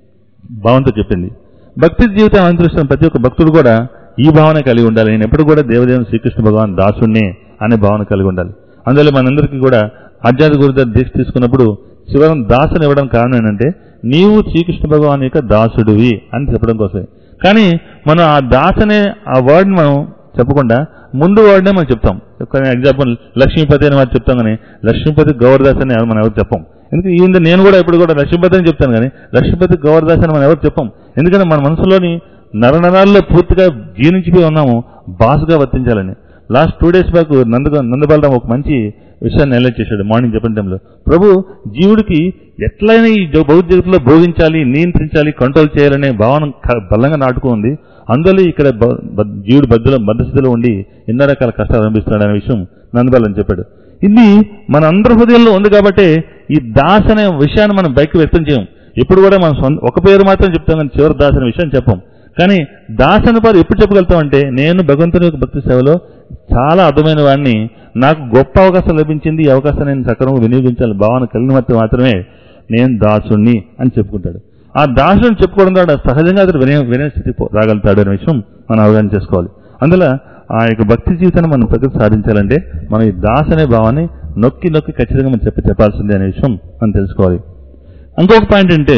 భావంతో చెప్పింది భక్తి జీవితం అనుసరిస్తున్న ప్రతి ఒక్క భక్తుడు కూడా ఈ భావన కలిగి ఉండాలి నేను ఎప్పుడు కూడా దేవదేవుని శ్రీకృష్ణ భగవాన్ దాసుణ్ణి అనే భావన కలిగి ఉండాలి అందువల్ల మనందరికీ కూడా ఆధ్యాత్మిక గురు దగ్గర దీక్ష తీసుకున్నప్పుడు శివరం దాసుని ఇవ్వడం కారణం ఏంటంటే నీవు శ్రీకృష్ణ భగవాన్ యొక్క దాసుడివి అని చెప్పడం కోసమే కానీ మనం ఆ దాస్ అనే ఆ వర్డ్ మనం చెప్పకుండా ముందు వర్డ్నే మనం చెప్తాం ఎగ్జాంపుల్ లక్ష్మీపతి అని మనం చెప్తాం కానీ లక్ష్మీపతి గౌరదాస్ అని మనం ఎవరు చెప్పం ఎందుకంటే ఈ విధంగా నేను కూడా ఇప్పుడు కూడా లక్ష్మీపతి అని చెప్తాను కానీ లక్ష్మీపతి గౌరదాస్ అని మనం ఎవరు చెప్పం ఎందుకంటే మన మనసులోని నరనరాల్లో పూర్తిగా జీర్ణించిపోయి ఉన్నాము బాస్గా వర్తించాలని last two days back Nanda Nandabalaram ఒక మంచి విషయాన్ని హైలైట్ చేశాడు మార్నింగ్ చెప్పిన టైంలో ప్రభు జీవుడికి ఎట్లయినా ఈ జ- భౌతిక జగత్తులో బోధించాలి నియంత్రించాలి కంట్రోల్ చేయాలనే భావన క- బలంగా నాటుకుంది అందులో ఇక్కడ బ- బ- జీవుడు బద్దలో బద్ధస్థితిలో ఉండి ఎన్నో రకాల కష్టాలు అనిపిస్తున్నాడు అనే విషయం నందబాలని చెప్పాడు ఇది మన అందరి హృదయంలో ఉంది కాబట్టి ఈ దాస్ అనే విషయాన్ని మనం బయటకు వ్యక్తం చేయం ఎప్పుడు కూడా మనం సొంత ఒక పేరు మాత్రం చెప్తాం కానీ చివరి దాస్ అనే విషయం చెప్పం కానీ దాస్ అనే పేరు ఎప్పుడు చెప్పగలుగుతామంటే నేను భగవంతుని యొక్క భక్తి సేవలో చాలా అర్థమైన వాడిని నాకు గొప్ప అవకాశం లభించింది ఈ అవకాశం నేను సక్రమంగా వినియోగించాలి భావన కలిగిన మధ్య మాత్రమే నేను దాసుణ్ణి అని చెప్పుకుంటాడు ఆ దాసుని చెప్పుకోవడం ద్వారా సహజంగా అతడు వినయ వినయ స్థితి పో- రాగలుగుతాడు అనే విషయం మనం అవగాహన చేసుకోవాలి అందులో ఆ యొక్క భక్తి జీవితాన్ని మనం ప్రగతి సాధించాలంటే మనం ఈ దాస్ అనే భావాన్ని నొక్కి నొక్కి ఖచ్చితంగా మనం చెప్పి చెప్పాల్సిందే అనే విషయం మనం తెలుసుకోవాలి ఇంకొక పాయింట్ అంటే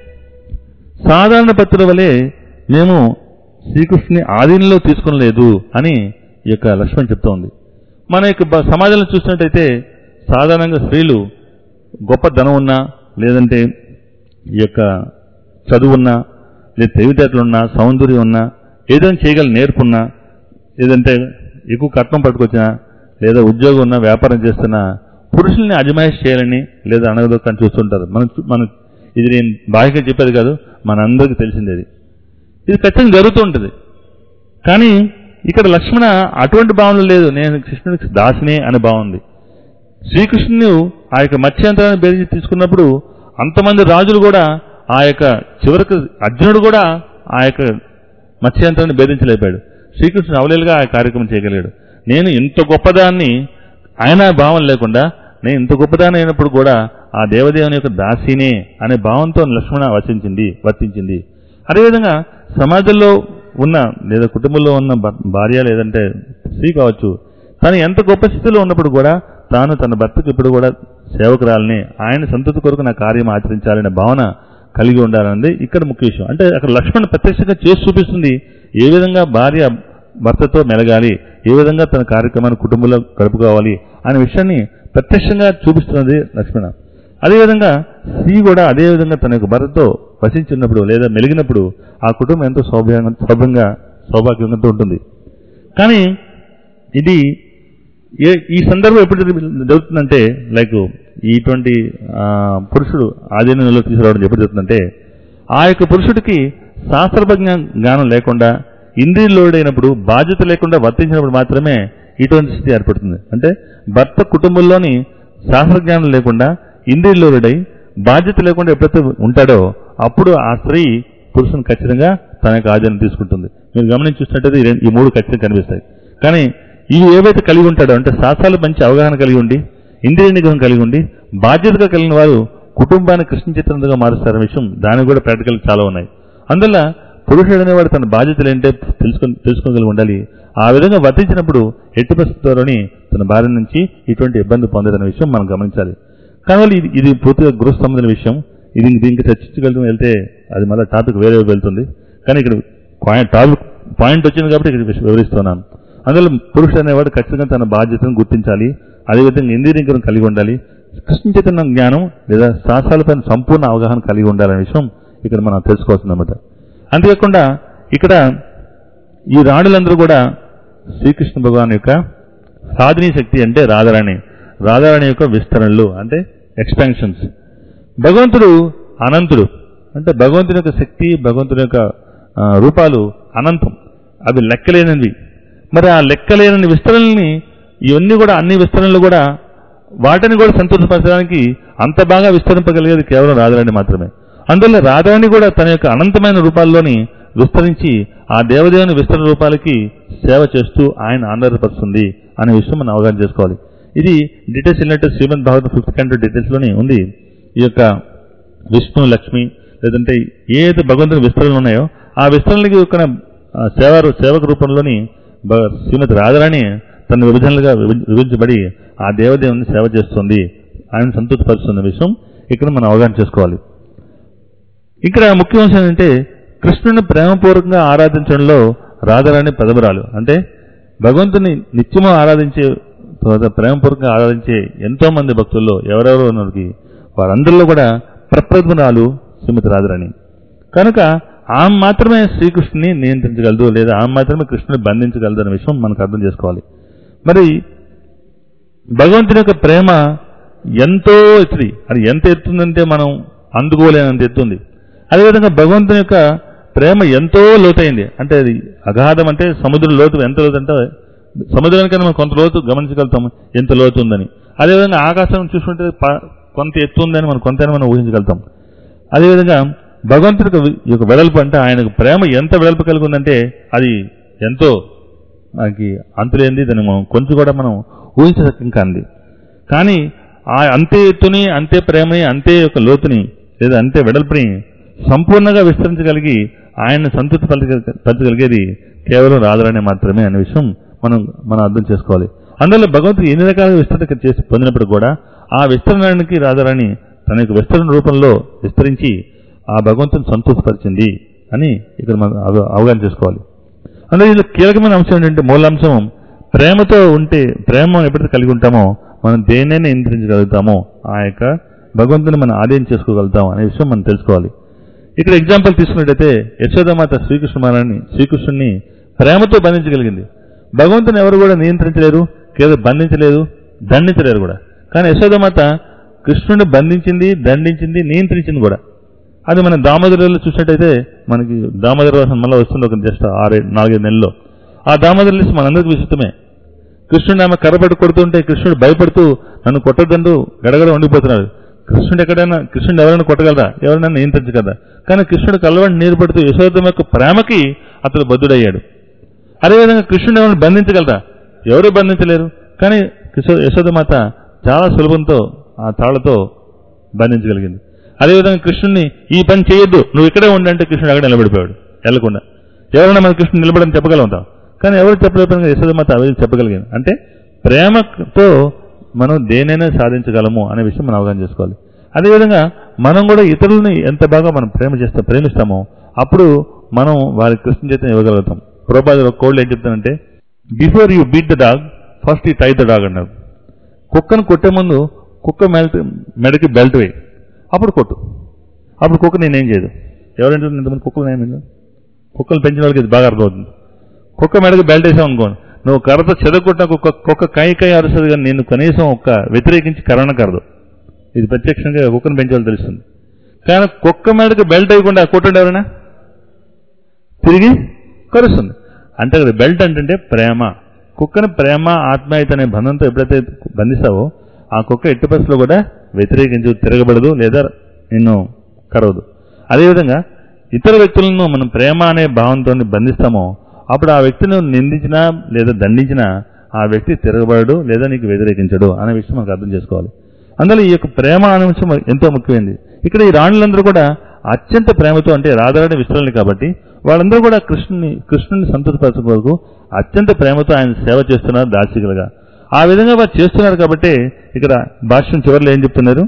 సాధారణ భక్తుల వలె మేము శ్రీకృష్ణుని ఆధీనంలో తీసుకునలేదు అని ఈ యొక్క లక్ష్మణ్ చెప్తోంది మన యొక్క బ- సమాజంలో చూసినట్టయితే సాధారణంగా స్త్రీలు గొప్ప ధనం ఉన్నా లేదంటే ఈ యొక్క చదువు ఉన్నా లేదా తెలివితేటలు ఉన్నా సౌందర్యం ఉన్నా ఏదైనా చేయగల నేర్పున్నా లేదంటే ఎక్కువ కట్నం పట్టుకొచ్చినా లేదా ఉద్యోగం ఉన్నా వ్యాపారం చేస్తున్నా పురుషుల్ని అజమాయిష్ చేయాలని లేదా అనగదొక్కని చూస్తుంటారు మనం చూ- మనం ఇది నేను బాగా చెప్పేది కాదు మనందరికీ తెలిసింది ఇది ఇది ఖచ్చితంగా జరుగుతూ ఉంటుంది కానీ ఇక్కడ లక్ష్మణ అటువంటి భావన లేదు నేను కృష్ణుడికి దాసిని అనే భావం ఉంది శ్రీకృష్ణుడు ఆ యొక్క మత్స్యంతరాన్ని బేరించి తీసుకున్నప్పుడు అంతమంది రాజులు కూడా ఆ యొక్క చివరికి అర్జునుడు కూడా ఆ యొక్క మత్స్యంతరాన్ని భేదించలేపాడు శ్రీకృష్ణుడు అవలేలుగా ఆ కార్యక్రమం చేయగలిగాడు నేను ఇంత గొప్పదాన్ని ఆయన భావం లేకుండా నేను ఇంత గొప్పదాన్ని అయినప్పుడు కూడా ఆ దేవదేవుని యొక్క దాసినే అనే భావంతో లక్ష్మణ వచించింది వర్తించింది అదేవిధంగా సమాజంలో ఉన్న లేదా కుటుంబంలో ఉన్న భ- భార్య లేదంటే స్త్రీ కావచ్చు తను ఎంత గొప్ప స్థితిలో ఉన్నప్పుడు కూడా తాను తన భర్తకు ఇప్పుడు కూడా సేవకురాలని ఆయన సంతృప్తి కొరకు నా కార్యం ఆచరించాలనే భావన కలిగి ఉండాలన్నది ఇక్కడ ముఖ్య విషయం అంటే అక్కడ లక్ష్మణ్ ప్రత్యక్షంగా చేసి చూపిస్తుంది ఏ విధంగా భార్య భర్తతో మెలగాలి ఏ విధంగా తన కార్యక్రమాన్ని కుటుంబంలో గడుపుకోవాలి అనే విషయాన్ని ప్రత్యక్షంగా చూపిస్తున్నది లక్ష్మణ అదేవిధంగా స్త్రీ కూడా అదే విధంగా తన యొక్క భర్తతో వసించినప్పుడు లేదా మెలిగినప్పుడు ఆ కుటుంబం ఎంతో సౌభ్యంగా సౌభ్యంగా సౌభాగ్యంగా ఉంటుంది కానీ ఇది ఏ ఈ సందర్భం ఎప్పుడు జరుగు- జరుగుతుందంటే లైక్ ఇటువంటి ఆ, పురుషుడు ఆధీనంలో తీసుకురావడం ఎప్పుడు జరుగుతుందంటే ఆ యొక్క పురుషుడికి శాస్త్రజ్ఞ జ్ఞానం లేకుండా ఇంద్రియులోడైనప్పుడు బాధ్యత లేకుండా వర్తించినప్పుడు మాత్రమే ఇటువంటి స్థితి ఏర్పడుతుంది అంటే భర్త కుటుంబంలోని శాస్త్రజ్ఞానం లేకుండా ఇంద్రియులోడై బాధ్యత లేకుండా ఎప్పుడైతే ఉంటాడో అప్పుడు ఆ స్త్రీ పురుషుని ఖచ్చితంగా తన యొక్క ఆధీనం తీసుకుంటుంది మీరు గమనించి చూసినట్టయితే ఈ రెండు- ఈ మూడు ఖచ్చితంగా కనిపిస్తాయి కానీ ఇవి ఏవైతే కలిగి ఉంటాడో అంటే శాస్త్రాలు మంచి అవగాహన కలిగి ఉండి ఇంద్రియ నిగ్రహం కలిగి ఉండి బాధ్యతగా కలిగిన వారు కుటుంబాన్ని కృష్ణ చిత్రంగా మారుస్తారనే విషయం దానికి కూడా ప్రాక్టికల్ చాలా ఉన్నాయి అందువల్ల పురుషుడు అనేవాడు తన బాధ్యతలు ఏంటో తెలుసుకొని తెలుసుకోగలిగి ఉండాలి ఆ విధంగా వర్తించినప్పుడు ఎట్టి పరిస్థితుల్లోని తన భార్య నుంచి ఇటువంటి ఇబ్బంది పొందదనే విషయం మనం గమనించాలి కానీ ఇది ఇది పూర్తిగా గృహ సంబంధించిన విషయం ఇది దీనికి చర్చించగలుగుతూ వెళ్తే అది మళ్ళీ టాపిక్ వేరే వెళ్తుంది కానీ ఇక్కడ పాయింట్ టాపిక్ పాయింట్ వచ్చింది కాబట్టి ఇక్కడ విష- వివరిస్తున్నాను అందులో పురుషుడు అనేవాడు ఖచ్చితంగా తన బాధ్యతను గుర్తించాలి అదేవిధంగా ఇంద్రియకరం కలిగి ఉండాలి కృష్ణ చైతన్య జ్ఞానం లేదా శాస్త్రాలపైన సంపూర్ణ అవగాహన కలిగి ఉండాలనే విషయం ఇక్కడ మనం తెలుసుకోవాల్సింది అనమాట అంతేకాకుండా ఇక్కడ ఈ రాణులందరూ కూడా శ్రీకృష్ణ భగవాన్ యొక్క సాధనీ శక్తి అంటే రాధారాణి రాధారాణి యొక్క విస్తరణలు అంటే ఎక్స్పాన్షన్స్ భగవంతుడు అనంతుడు అంటే భగవంతుని యొక్క శక్తి భగవంతుని యొక్క ఆ, రూపాలు అనంతం అవి లెక్కలేనివి మరి ఆ లెక్కలేని విస్తరణల్ని ఇవన్నీ కూడా అన్ని విస్తరణలు కూడా వాటిని కూడా సంతృప్తిపరచడానికి అంత బాగా విస్తరింపగలిగేది కేవలం రాధారాణి మాత్రమే అందువల్ల రాధారాణి కూడా తన యొక్క అనంతమైన రూపాల్లోని విస్తరించి ఆ దేవదేవుని విస్తరణ రూపాలకి సేవ చేస్తూ ఆయన ఆనందపరుస్తుంది అనే విషయం మనం అవగాహన చేసుకోవాలి ఇది డీటెయిల్స్ వెళ్ళినట్టు Srimad Bhagavata fifth canto details లోనే ఉంది ఈ యొక్క విష్ణు లక్ష్మి లేదంటే ఏదైతే భగవంతుని విస్తరణలు ఉన్నాయో ఆ విస్తరణలకి యొక్క ఆ, సేవ సేవక రూపంలోని భ- శ్రీమతి రాధారాణి తన విభజనలుగా విభజ- విభజించబడి ఆ దేవదేవుని సేవ చేస్తుంది ఆయన సంతృప్తిపరుస్తున్న విషయం ఇక్కడ మనం అవగాహన చేసుకోవాలి ఇక్కడ ముఖ్య అంశం ఏంటంటే కృష్ణుని ప్రేమపూర్వకంగా ఆరాధించడంలో రాధారాణి పెదవరాలు అంటే భగవంతుని నిత్యము ఆరాధించే తర్వాత ప్రేమపూర్వకంగా ఆరాధించే ఎంతో మంది భక్తుల్లో ఎవరెవరు ఉన్నది వారందరిలో కూడా ప్రప్రథమరాలు శ్రీమతి రాధారాణి కనుక ఆమె మాత్రమే శ్రీకృష్ణుని నియంత్రించగలదు లేదా ఆమె మాత్రమే కృష్ణుని బంధించగలదు అనే విషయం మనకు అర్థం చేసుకోవాలి మరి భగవంతుని యొక్క ప్రేమ ఎంతో ఎత్తుది అది ఎంత ఎత్తుందంటే మనం అందుకోలేనంత ఎత్తుంది అదేవిధంగా భగవంతుని యొక్క ప్రేమ ఎంతో లోతైంది అంటే అది అగాధం అంటే సముద్రం లోతు ఎంత లోతు అంటే సముద్రానికైనా మనం కొంత లోతు గమనించగలుగుతాం ఎంత లోతు ఉందని అదేవిధంగా ఆకాశం చూసుకుంటే ప- కొంత ఎత్తు ఉందని మనం కొంతైనా మనం ఊహించగలుగుతాం అదేవిధంగా భగవంతుడి యొక్క వి- యొక్క వెడల్పు అంటే ఆయనకు ప్రేమ ఎంత వెడల్పు కలిగి ఉందంటే అది ఎంతో మనకి అంతులేంది దాన్ని మనం కొంచెం కూడా మనం ఊహించదగ్గం కాంది కానీ ఆ అంతే ఎత్తుని అంతే ప్రేమని అంతే యొక్క లోతుని లేదా అంతే వెడల్పుని సంపూర్ణంగా విస్తరించగలిగి ఆయన్ని సంతృప్తి పరచగ- పరచగలిగేది కేవలం రాధారాణి మాత్రమే అనే విషయం మనం మనం అర్థం చేసుకోవాలి అందువల్ల భగవంతుడు ఎన్ని రకాల విస్తరణ చేసి పొందినప్పుడు కూడా ఆ విస్తరణకి రాధారాణి తన యొక్క విస్తరణ రూపంలో విస్తరించి ఆ భగవంతుని సంతృప్తిపరిచింది అని ఇక్కడ మనం అవ- అవగాహన చేసుకోవాలి అందులో ఇందులో కీలకమైన అంశం ఏంటంటే మూలాంశం ప్రేమతో ఉంటే ప్రేమ ఎప్పుడైతే కలిగి ఉంటామో మనం దేన్నైనా నియంత్రించగలుగుతామో ఆ యొక్క భగవంతుని మనం ఆదాయం చేసుకోగలుగుతాం అనే విషయం మనం తెలుసుకోవాలి ఇక్కడ ఎగ్జాంపుల్ తీసుకున్నట్టయితే యశోదమాత శ్రీకృష్ణ మహారాణి శ్రీకృష్ణుని ప్రేమతో బంధించగలిగింది భగవంతుని ఎవరు కూడా నియంత్రించలేరు కేవలం బంధించలేదు దండించలేరు కూడా కానీ యశోదమాత కృష్ణుని బంధించింది దండించింది నియంత్రించింది కూడా అది మనం దామోదరులో చూసినట్టయితే మనకి దామోదర వాసన మళ్ళీ వస్తుంది ఒక జస్ట్ ఆరే నాలుగైదు నెలల్లో ఆ దామోదర లిస్ట్ మనందరికీ విశిష్టమే కృష్ణుడు ఆమె కర్రబడి కొడుతుంటే కృష్ణుడు భయపడుతూ నన్ను కొట్టద్దంటూ గడగడ ఉండిపోతున్నాడు కృష్ణుడు ఎక్కడైనా కృష్ణుడు ఎవరైనా కొట్టగలరా ఎవరైనా నియంత్రించగలరా కానీ కృష్ణుడు కలవని నీరు పడుతూ యశోదం యొక్క ప్రేమకి అతడు బద్దుడయ్యాడు అదేవిధంగా కృష్ణుడు ఎవరిని బంధించగలరా ఎవరు బంధించలేరు కానీ కిషో- యశోదమాత చాలా సులభంతో ఆ తాళతో బంధించగలిగింది అదేవిధంగా కృష్ణుని ఈ పని చేయొద్దు నువ్వు ఇక్కడే ఉండంటే కృష్ణుడు అక్కడ నిలబడిపోయాడు వెళ్లకుండా ఎవరైనా మన కృష్ణుడు నిలబడని చెప్పగలుగుతాం కానీ ఎవరు చెప్పలేకపోయినా యశోదమాత అవి చెప్పగలిగింది అంటే ప్రేమతో మనం దేనైనా సాధించగలము అనే విషయం మనం అవగాహన చేసుకోవాలి అదేవిధంగా మనం కూడా ఇతరులని ఎంత బాగా మనం ప్రేమ చేస్తాం ప్రేమిస్తామో అప్పుడు మనం వారి కృష్ణ చేతను ఇవ్వగలుగుతాం ప్రోపాద కోళ్ళు ఏం చెప్తానంటే before you beat the dog first ఈ టై ద డాగ్ అన్నారు కుక్కను కొట్టే ముందు కుక్క మెల్ట్ మెడకి బెల్ట్ వేయి అప్పుడు కొట్టు అప్పుడు కుక్క నేనేం చేయదు ఎవరంటే ఇంతమంది కుక్కలు నేను కుక్కలు పెంచిన వాళ్ళకి ఇది బాగా అర్థమవుతుంది కుక్క మెడకి బెల్ట్ వేసావు అనుకోండి నువ్వు కర్రతో చెదగొట్టిన కుక్క కుక్క కై కై అరుస్తుంది కానీ నేను కనీసం ఒక్క వ్యతిరేకించి కరణ కరదు ఇది ప్రత్యక్షంగా కుక్కను పెంచాలో తెలుస్తుంది కానీ కుక్క మెడకి బెల్ట్ వేయకుండా కొట్టండి ఎవరైనా తిరిగి కరుస్తుంది అంటే అక్కడ బెల్ట్ అంటే ప్రేమ కుక్కను ప్రేమ ఆత్మీయత అనే బంధంతో ఎప్పుడైతే బంధిస్తావో ఆ కుక్క ఎట్టి పరిస్థితుల్లో కూడా వ్యతిరేకించు తిరగబడదు లేదా నిన్ను కరవదు అదేవిధంగా ఇతర వ్యక్తులను మనం ప్రేమ అనే భావంతో బంధిస్తామో అప్పుడు ఆ వ్యక్తిని నిందించినా లేదా దండించినా ఆ వ్యక్తి తిరగబడడు లేదా నీకు వ్యతిరేకించడు అనే విషయం మనకు అర్థం చేసుకోవాలి అందులో ఈ యొక్క ప్రేమ అనే విషయం ఎంతో ముఖ్యమైనది ఇక్కడ ఈ రాణులందరూ కూడా అత్యంత ప్రేమతో అంటే రాధారాణి విశ్వలని కాబట్టి వాళ్ళందరూ కూడా కృష్ణుని కృష్ణుని సంతృప్తిపరచడం కొరకు అత్యంత ప్రేమతో ఆయన సేవ చేస్తున్నారు దార్శికులుగా ఆ విధంగా వారు చేస్తున్నారు కాబట్టి ఇక్కడ భాష్యం చివరిలో ఏం చెప్తున్నారు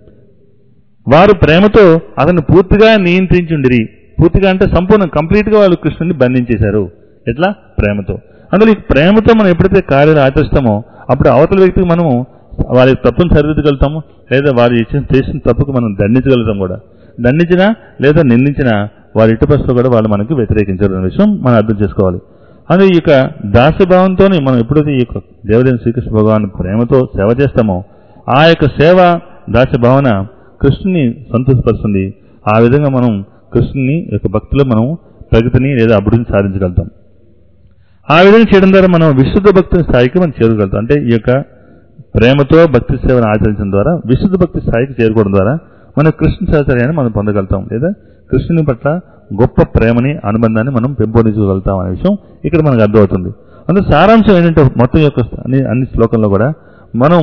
వారు ప్రేమతో అతను పూర్తిగా నియంత్రించుండిరి పూర్తిగా అంటే సంపూర్ణ కంప్లీట్ గా వాళ్ళు కృష్ణుని బంధించేశారు ఎట్లా ప్రేమతో అందులో ఈ ప్రేమతో మనం ఎప్పుడైతే కార్యాలు ఆచరిస్తామో అప్పుడు అవతల వ్యక్తికి మనము వారి తప్పును సరిదిద్దగలుగుతాము లేదా వారు ఇచ్చిన చేసిన తప్పుకు మనం దండించగలుగుతాం కూడా దండించినా లేదా నిందించినా వారి ఇటు పరిస్థితులు కూడా వాళ్ళు మనకి వ్యతిరేకించరు అనే విషయం మనం అర్థం చేసుకోవాలి అందుకే ఈ యొక్క దాసభావంతో మనం ఎప్పుడైతే ఈ యొక్క దేవదేవుని శ్రీకృష్ణ భగవాన్ ప్రేమతో సేవ చేస్తామో ఆ యొక్క సేవ దాసభావన కృష్ణుని సంతోషపరుస్తుంది ఆ విధంగా మనం కృష్ణుని యొక్క భక్తిలో మనం ప్రగతిని లేదా అభివృద్ధిని సాధించగలుగుతాం ఆ విధంగా చేయడం ద్వారా మనం విశుద్ధ భక్తి స్థాయికి మనం చేరుకోగలుగుతాం అంటే ఈ యొక్క ప్రేమతో భక్తి సేవను ఆచరించడం ద్వారా విశుద్ధ భక్తి స్థాయికి చేరుకోవడం ద్వారా మన కృష్ణ సహచర్యాన్ని మనం పొందగలుగుతాం లేదా కృష్ణుని పట్ల గొప్ప ప్రేమని అనుబంధాన్ని మనం పెంపొందించగలుగుతాం అనే విషయం ఇక్కడ మనకు అర్థమవుతుంది అందులో సారాంశం ఏంటంటే మొత్తం యొక్క అన్ని అన్ని శ్లోకంలో కూడా మనం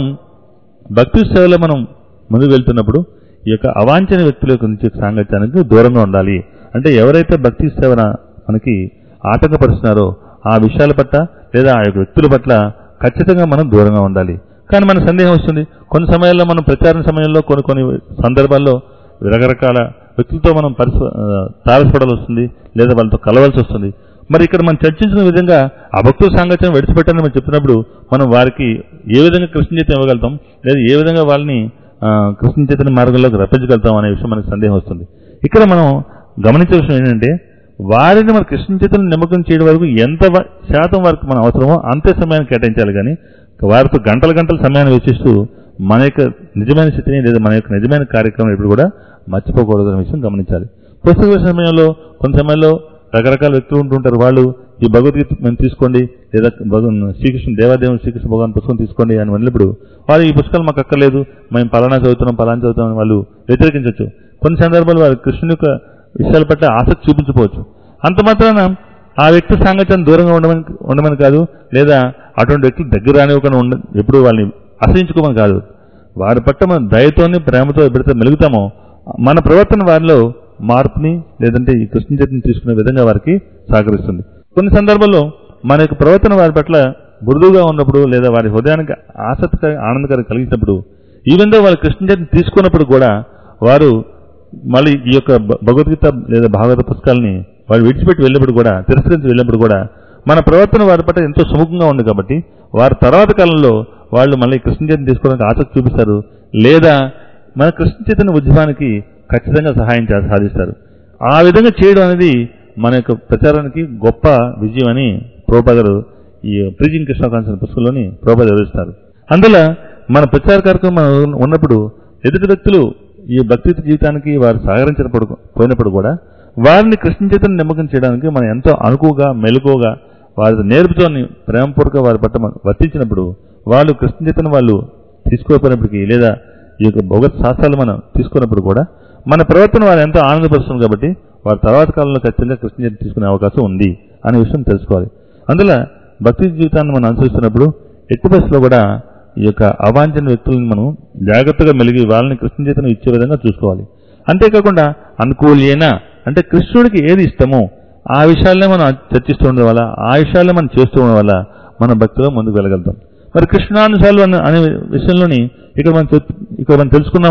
భక్తి సేవలో మనం ముందుకు వెళ్తున్నప్పుడు ఈ యొక్క అవాంఛన వ్యక్తుల యొక్క నుంచి సాంగత్యానికి దూరంగా ఉండాలి అంటే ఎవరైతే భక్తి సేవన మనకి ఆటంకపరుస్తున్నారో ఆ విషయాల పట్ల లేదా ఆ యొక్క వ్యక్తుల పట్ల ఖచ్చితంగా మనం దూరంగా ఉండాలి కానీ మన సందేహం వస్తుంది కొన్ని సమయాల్లో మనం ప్రచారం సమయంలో కొన్ని కొన్ని సందర్భాల్లో రకరకాల వ్యక్తులతో మనం పరిస తారసపడాల్సి వస్తుంది లేదా వాళ్ళతో కలవాల్సి వస్తుంది మరి ఇక్కడ మనం చర్చించిన విధంగా ఆ భక్తుల సాంగత్యం విడిచిపెట్టాలని మనం చెప్తున్నప్పుడు మనం వారికి ఏ విధంగా కృష్ణ చేత ఇవ్వగలుగుతాం లేదా ఏ విధంగా వాళ్ళని ఆ, కృష్ణ చేతని మార్గంలోకి రప్పించగలుగుతాం అనే విషయం మనకు సందేహం వస్తుంది ఇక్కడ మనం గమనించే విషయం ఏంటంటే వారిని మన కృష్ణ చేతను నిమగ్నం చేయడం వరకు ఎంత వ- శాతం వరకు మనం అవసరమో అంతే సమయాన్ని కేటాయించాలి కానీ వారితో గంటల గంటల సమయాన్ని వెచ్చిస్తూ మన యొక్క నిజమైన స్థితిని లేదా మన యొక్క నిజమైన కార్యక్రమం ఎప్పుడు కూడా మర్చిపోకూడదు అనే విషయం గమనించాలి పుస్తక సమయంలో కొంత సమయంలో రకరకాల వ్యక్తులు ఉంటుంటారు వాళ్ళు ఈ భగవద్గీత మేము తీసుకోండి లేదా భగవన్ శ్రీకృష్ణ దేవాదేవుని శ్రీకృష్ణ భగవాన్ పుస్తకం తీసుకోండి అని వెళ్ళినప్పుడు వాళ్ళు ఈ పుస్తకాలు మాకు అక్కర్లేదు మేము పలానా చదువుతున్నాం పలానా చదువుతాం అని వాళ్ళు వ్యతిరేకించవచ్చు కొన్ని సందర్భాలు వారు కృష్ణుని యొక్క విషయాల పట్ల ఆసక్తి చూపించకపోవచ్చు అంత మాత్రాన ఆ వ్యక్తి సాంగత్యం దూరంగా ఉండమని ఉండమని కాదు లేదా అటువంటి వ్యక్తులు దగ్గర రానివ్వకుండా ఉండ ఎప్పుడు వాళ్ళని అసహించుకోమని కాదు వారి పట్ల మన దయతోని ప్రేమతో ఎప్పుడైతే మెలుగుతామో మన ప్రవర్తన వారిలో మార్పుని లేదంటే ఈ కృష్ణ చైతన్యం తీసుకునే విధంగా వారికి సహకరిస్తుంది కొన్ని సందర్భాల్లో మన యొక్క ప్రవర్తన వారి పట్ల మృదువుగా ఉన్నప్పుడు లేదా వారి హృదయానికి ఆసక్తికర ఆనందకరం కలిగినప్పుడు ఈవెన్ దో వారు కృష్ణ చైతన్యం తీసుకున్నప్పుడు కూడా వారు మళ్ళీ ఈ యొక్క భ- భగవద్గీత లేదా భాగవత పుస్తకాలని వారు విడిచిపెట్టి వెళ్ళినప్పుడు కూడా తిరస్కరించి వెళ్ళినప్పుడు కూడా మన ప్రవర్తన వారి పట్ల ఎంతో సుముఖంగా ఉంది కాబట్టి వారు తర్వాత కాలంలో వాళ్ళు మళ్ళీ కృష్ణ చైతన్యం తీసుకోవడానికి ఆసక్తి చూపిస్తారు లేదా మన కృష్ణ చైతన్య ఉద్యమానికి ఖచ్చితంగా సహాయం చే- సాధిస్తారు ఆ విధంగా చేయడం అనేది మన యొక్క ప్రచారానికి గొప్ప విజయం అని ప్రోపాదరు ఈ ప్రీజింగ్ కృష్ణ కాన్సన్ పుస్తకంలోని ప్రోపాద వివరిస్తారు అందులో మన ప్రచార కార్యక్రమం మనం ఉన్నప్పుడు ఎదుటి వ్యక్తులు ఈ భక్తి జీవితానికి వారు సహకరించినప్పుడు పోయినప్పుడు కూడా వారిని కృష్ణ చేతను నిమ్మకం చేయడానికి మనం ఎంతో అనుకువగా మెలకువగా వారి నేర్పుతోని ప్రేమపూర్వక వారి పట్ల మనం వర్తించినప్పుడు వాళ్ళు కృష్ణ చేతను వాళ్ళు తీసుకోకపోయినప్పటికీ లేదా ఈ యొక్క భగవత్ శాస్త్రాలు మనం తీసుకున్నప్పుడు కూడా మన ప్రవర్తన వారు ఎంతో ఆనందపరుస్తుంది కాబట్టి వారి తర్వాత కాలంలో ఖచ్చితంగా కృష్ణ చేతను తీసుకునే అవకాశం ఉంది అనే విషయం తెలుసుకోవాలి అందులో భక్తి జీవితాన్ని మనం అనుసరిస్తున్నప్పుడు ఎట్టి బస్సులో కూడా ఈ యొక్క అవాంఛన వ్యక్తులను మనం జాగ్రత్తగా మెలిగి వాళ్ళని కృష్ణ చేతను ఇచ్చే విధంగా చూసుకోవాలి అంతేకాకుండా అనుకూలేన అంటే కృష్ణుడికి ఏది ఇష్టమో ఆ విషయాలనే మనం చర్చిస్తూ ఉండడం వల్ల ఆ విషయాలనే మనం చేస్తూ ఉండడం వల్ల మన భక్తిలో ముందుకు వెళ్ళగలుగుతాం మరి కృష్ణానుసారాలు అనే అనే విషయంలోని ఇక్కడ మనం చెప్- ఇక్కడ మనం తెలుసుకున్నాము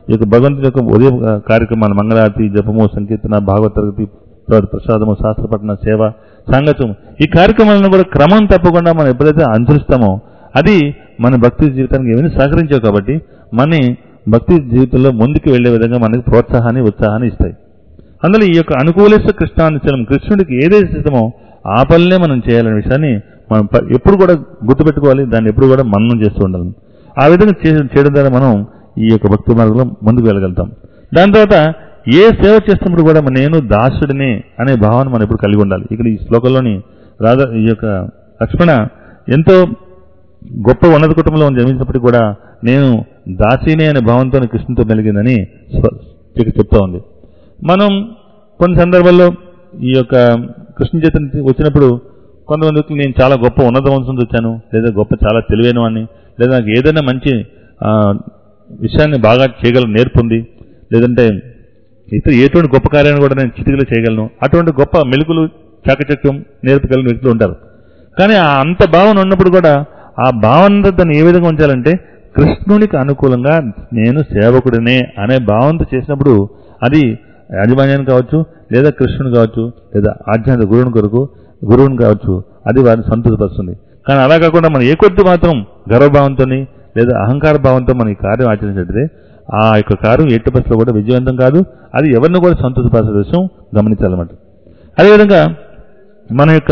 ఈ యొక్క భగవంతుని యొక్క ఉదయం ఆ, కార్యక్రమాలు మంగళారతి జపము సంకీర్తన భాగవత తరగతి తర్వాత ప్రసాదము శాస్త్రపఠన సేవ సాంగత్యం ఈ కార్యక్రమాలను కూడా క్రమం తప్పకుండా మనం ఎప్పుడైతే అనుసరిస్తామో అది మన భక్తి జీవితానికి ఏమైనా సహకరించావు కాబట్టి మన భక్తి జీవితంలో ముందుకు వెళ్లే విధంగా మనకి ప్రోత్సాహాన్ని ఉత్సాహాన్ని ఇస్తాయి అందులో ఈ యొక్క అనుకూలిత కృష్ణానుచలం కృష్ణుడికి ఏదైతే ఇష్టమో ఆ పనినే మనం చేయాలనే విషయాన్ని మనం ప- ఎప్పుడు కూడా గుర్తుపెట్టుకోవాలి దాన్ని ఎప్పుడు కూడా మననం చేస్తూ ఉండాలి ఆ విధంగా చే- చేయడం ద్వారా మనం ఈ యొక్క భక్తి మార్గంలో ముందుకు వెళ్ళగలుగుతాం దాని తర్వాత ఏ సేవ చేస్తున్నప్పుడు కూడా మన నేను దాసుడినే అనే భావన మనం ఎప్పుడు కలిగి ఉండాలి ఇక్కడ ఈ శ్లోకంలోని రాధా ఈ యొక్క లక్ష్మణ ఎంతో గొప్ప ఉన్నత కుటుంబంలో జన్మించినప్పటికీ కూడా నేను దాసినే అనే భావంతో కృష్ణుతో మెలిగిందని స్వ- ఇక్కడ చెప్తా ఉంది మనం కొన్ని సందర్భాల్లో ఈ యొక్క కృష్ణ చైతన్య వచ్చినప్పుడు కొంతమంది వ్యక్తులు నేను చాలా గొప్ప ఉన్నత వంశం నుంచి వచ్చాను లేదా గొప్ప చాలా తెలివైన వాడిని లేదా నాకు ఏదైనా మంచి ఆ, విషయాన్ని బాగా చేయగలను నేర్పుంది లేదంటే ఇతర ఎటువంటి గొప్ప కార్యాన్ని కూడా నేను చిటికలో చేయగలను అటువంటి గొప్ప మెలుకులు చాకచక్యం నేర్పగలిగిన వ్యక్తులు ఉంటారు కానీ ఆ అంత భావన ఉన్నప్పుడు కూడా ఆ భావన దాన్ని ఏ విధంగా ఉంచాలంటే కృష్ణునికి అనుకూలంగా నేను సేవకుడినే అనే భావంతో చేసినప్పుడు అది యాజమాన్యాన్ని కావచ్చు లేదా కృష్ణుని కావచ్చు లేదా ఆధ్యాత్మిక గురువుని కొరకు గురువుని కావచ్చు అది వారిని సంతృప్తిపరుస్తుంది కానీ అలా కాకుండా మనం ఏ కొద్ది మాత్రం గర్వభావంతో లేదా అహంకార భావంతో మనం ఈ కార్యం ఆచరించినట్లయితే ఆ యొక్క కార్యం ఎట్టి పరిస్థితుల్లో కూడా విజయవంతం కాదు అది ఎవరిని కూడా సంతృప్తిపరిచే విషయం గమనించాలన్నమాట అదేవిధంగా మన యొక్క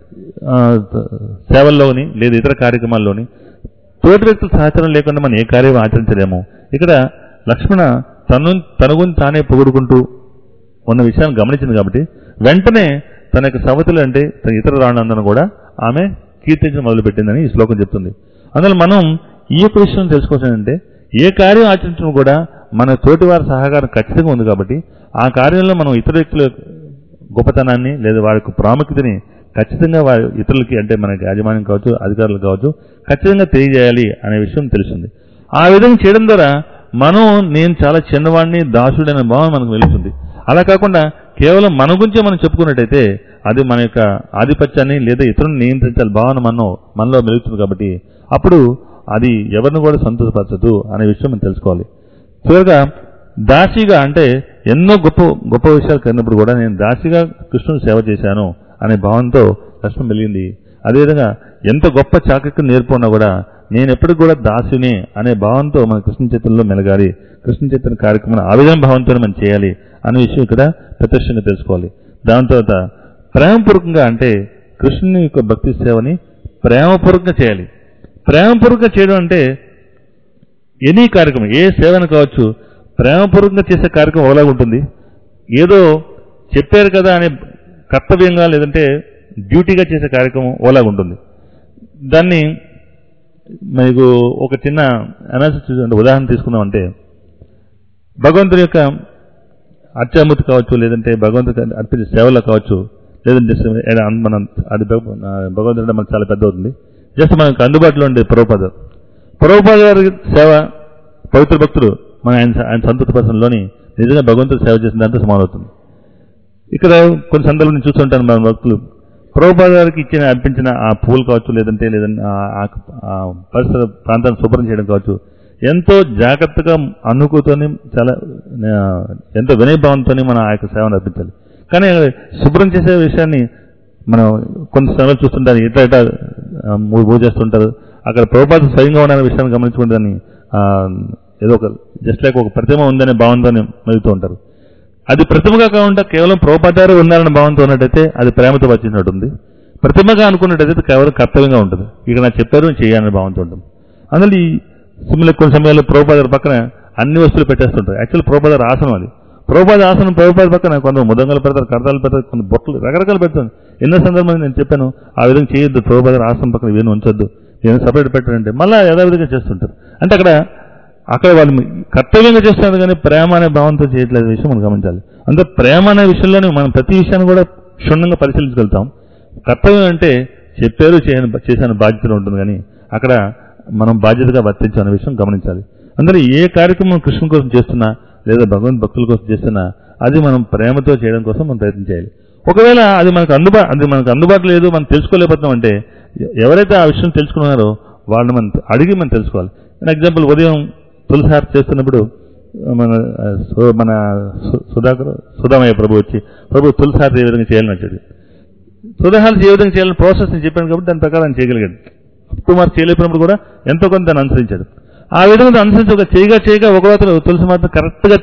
ఆ, సేవల్లోని లేదా ఇతర కార్యక్రమాల్లోని తోటి వ్యక్తుల సహకారం లేకుండా మనం ఏ కార్యం ఆచరించలేము ఇక్కడ లక్ష్మణ తను తన గురించి తానే పొగుడుకుంటూ ఉన్న విషయాన్ని గమనించింది కాబట్టి వెంటనే తన యొక్క సవతులు అంటే తన ఇతర రాణందరూ కూడా ఆమె కీర్తించడం మొదలుపెట్టిందని ఈ శ్లోకం చెప్తుంది అందులో మనం ఈ యొక్క విషయం తెలుసుకోవాల్సిందంటే ఏ కార్యం ఆచరించడం కూడా మన తోటి వారి సహకారం ఖచ్చితంగా ఉంది కాబట్టి ఆ కార్యంలో మనం ఇతర వ్యక్తుల గొప్పతనాన్ని లేదా వారి యొక్క ప్రాముఖ్యతని ఖచ్చితంగా వారి ఇతరులకి అంటే మనకి యాజమాన్యం కావచ్చు అధికారులు కావచ్చు ఖచ్చితంగా తెలియజేయాలి అనే విషయం తెలుస్తుంది ఆ విధంగా చేయడం ద్వారా మనం నేను చాలా చిన్నవాడిని దాసుడు అనే భావన మనకు వెలుగుతుంది అలా కాకుండా కేవలం మన గురించే మనం చెప్పుకున్నట్టయితే అది మన యొక్క ఆధిపత్యాన్ని లేదా ఇతరులను నియంత్రించాలి భావన మనం మనలో మెలుగుతుంది కాబట్టి అప్పుడు అది ఎవరిని కూడా సంతోషపరచదు అనే విషయం మనం తెలుసుకోవాలి చివరిగా దాసిగా అంటే ఎన్నో గొప్ప గొప్ప విషయాలు కలిగినప్పుడు కూడా నేను దాసిగా కృష్ణుని సేవ చేశాను అనే భావంతో కృష్ణం వెలిగింది అదేవిధంగా ఎంత గొప్ప చాకకు నేర్పున్నా కూడా నేను ఎప్పటికి కూడా దాసుని అనే భావంతో మన కృష్ణ చైతన్యంలో మెలగాలి కృష్ణ చైతన్య కార్యక్రమం ఆ విధంగా భావంతో మనం చేయాలి అనే విషయం ఇక్కడ ప్రత్యక్షంగా తెలుసుకోవాలి దాని తర్వాత ప్రేమపూర్వకంగా అంటే కృష్ణుని యొక్క భక్తి సేవని ప్రేమపూర్వకంగా చేయాలి ప్రేమపూర్వకంగా చేయడం అంటే ఎనీ కార్యక్రమం ఏ సేవను కావచ్చు ప్రేమపూర్వకంగా చేసే కార్యక్రమం ఒకలాగా ఉంటుంది ఏదో చెప్పారు కదా అనే కర్తవ్యంగా లేదంటే డ్యూటీగా చేసే కార్యక్రమం ఒకలాగా ఉంటుంది దాన్ని మీకు ఒక చిన్న అనాలిసిస్ అంటే ఉదాహరణ తీసుకుందామంటే భగవంతుడి యొక్క అత్యామూర్తి కావచ్చు లేదంటే భగవంతుడికి అర్పించే సేవలో కావచ్చు లేదంటే స- ఏడా మనం అది భగ- ఆ, భగవంతుడు అంటే మనకు చాలా పెద్ద అవుతుంది జస్ట్ మనకు అందుబాటులో ఉండే ప్రభుపాద ప్రభుపాద గారి సేవ పవిత్ర భక్తులు మన ఆయన ఆయన సంతృప్తి పర్సన్లోని నిజంగా భగవంతుడు సేవ చేసిన దాంతో సమానవుతుంది ఇక్కడ కొన్ని సందర్భాలు నేను చూస్తుంటాను మన భక్తులు ప్రభుపాద గారికి ఇచ్చిన అర్పించిన ఆ పూలు కావచ్చు లేదంటే లేదంటే ఆ- ఆ- ఆ పరిసర ప్రాంతాన్ని శుభ్రం చేయడం కావచ్చు ఎంతో జాగ్రత్తగా అనుకుతోని చాలా ఆ, ఎంతో వినయభావంతో మనం ఆ యొక్క సేవను అర్పించాలి కానీ శుభ్రం చేసే విషయాన్ని మనం కొంత సమయాలు చూస్తుంటారు ఇట్లా ఇట్లా ఆ, మూవ్ మూవ్ చేస్తుంటారు అక్కడ ప్రభుపాద స్వయంగా ఉన్న విషయాన్ని గమనించుకుంటే దాన్ని ఆ, ఏదో ఒక జస్ట్ లైక్ ఒక ప్రతిమ ఉందనే భావంతో మెలుగుతూ ఉంటారు అది ప్రతిమగా కాకుండా కేవలం ప్రోపదారు ఉన్నారన్న భావంతో ఉన్నట్టయితే అది ప్రేమతో వచ్చినట్టుంది ప్రతిమగా అనుకున్నట్టయితే కేవలం కర్తవ్యంగా ఉంటుంది ఇక నాకు చెప్పారు నేను చేయాలనే భావంతో ఉంటుంది అందులో ఈ సిమిలర్ కొన్ని సమయాల్లో ప్రోపాదర్ పక్కన అన్ని వస్తువులు పెట్టేస్తుంటారు యాక్చువల్ ప్రోపాదర్ ఆసనం అది ప్రోపాద ఆసనం ప్రోపాద పక్కన కొంత ముదంగలు పెడతారు కడతాలు పెడతారు కొన్ని బొట్టలు రకరకాలు పెడతాను ఎన్నో సందర్భాలు నేను చెప్పాను ఆ విధంగా చేయొద్దు ప్రోపాదర్ ఆసనం పక్కన ఇవన్నీ ఉంచొద్దు నేను సపరేట్ పెట్టారంటే మళ్ళీ యథావిధిగా చేస్తుంటారు అంటే అక్కడ అక్కడ వాళ్ళు కర్తవ్యంగా చేస్తున్నారు కానీ ప్రేమ అనే భావంతో చేయట్లేదు విషయం మనం గమనించాలి అంటే ప్రేమ అనే విషయంలోనే మనం ప్రతి విషయాన్ని కూడా క్షుణ్ణంగా పరిశీలించగలుగుతాం కర్తవ్యం అంటే చెప్పారు చేయని చేసిన బాధ్యత ఉంటుంది కానీ అక్కడ మనం బాధ్యతగా వర్తించాం అనే విషయం గమనించాలి అందులో ఏ కార్యక్రమం కృష్ణుని కోసం చేస్తున్నా లేదా భగవంత్ భక్తుల కోసం చేస్తున్నా అది మనం ప్రేమతో చేయడం కోసం మనం ప్రయత్నం చేయాలి ఒకవేళ అది మనకు అందుబా అది మనకు అందుబాటులో లేదు మనం తెలుసుకోలేకపోతున్నాం అంటే ఎ- ఎవరైతే ఆ విషయం తెలుసుకున్నారో వాళ్ళని మనం అడిగి మనం తెలుసుకోవాలి ఎగ్జాంపుల్ ఉదయం తులసార్ చేస్తున్నప్పుడు మన ఆ, సు- మన సు- సుధాకర్ సుధామయ్య ప్రభు వచ్చి ప్రభు తులసారి ఏ విధంగా చేయాలని వచ్చాడు సుధాహాలు ఏ విధంగా చేయాలని ప్రాసెస్ నేను చెప్పాను కాబట్టి దాని ప్రకారం ఆయన చేయగలిగాడు అప్ మార్క్ చేయలేపినప్పుడు కూడా ఎంతో కొంత దాన్ని అనుసరించాడు ఆ విధంగా దాన్ని అనుసరించి ఒక చేయగా చేయగా ఒక అతను తులసి మాత్రం కరెక్ట్గా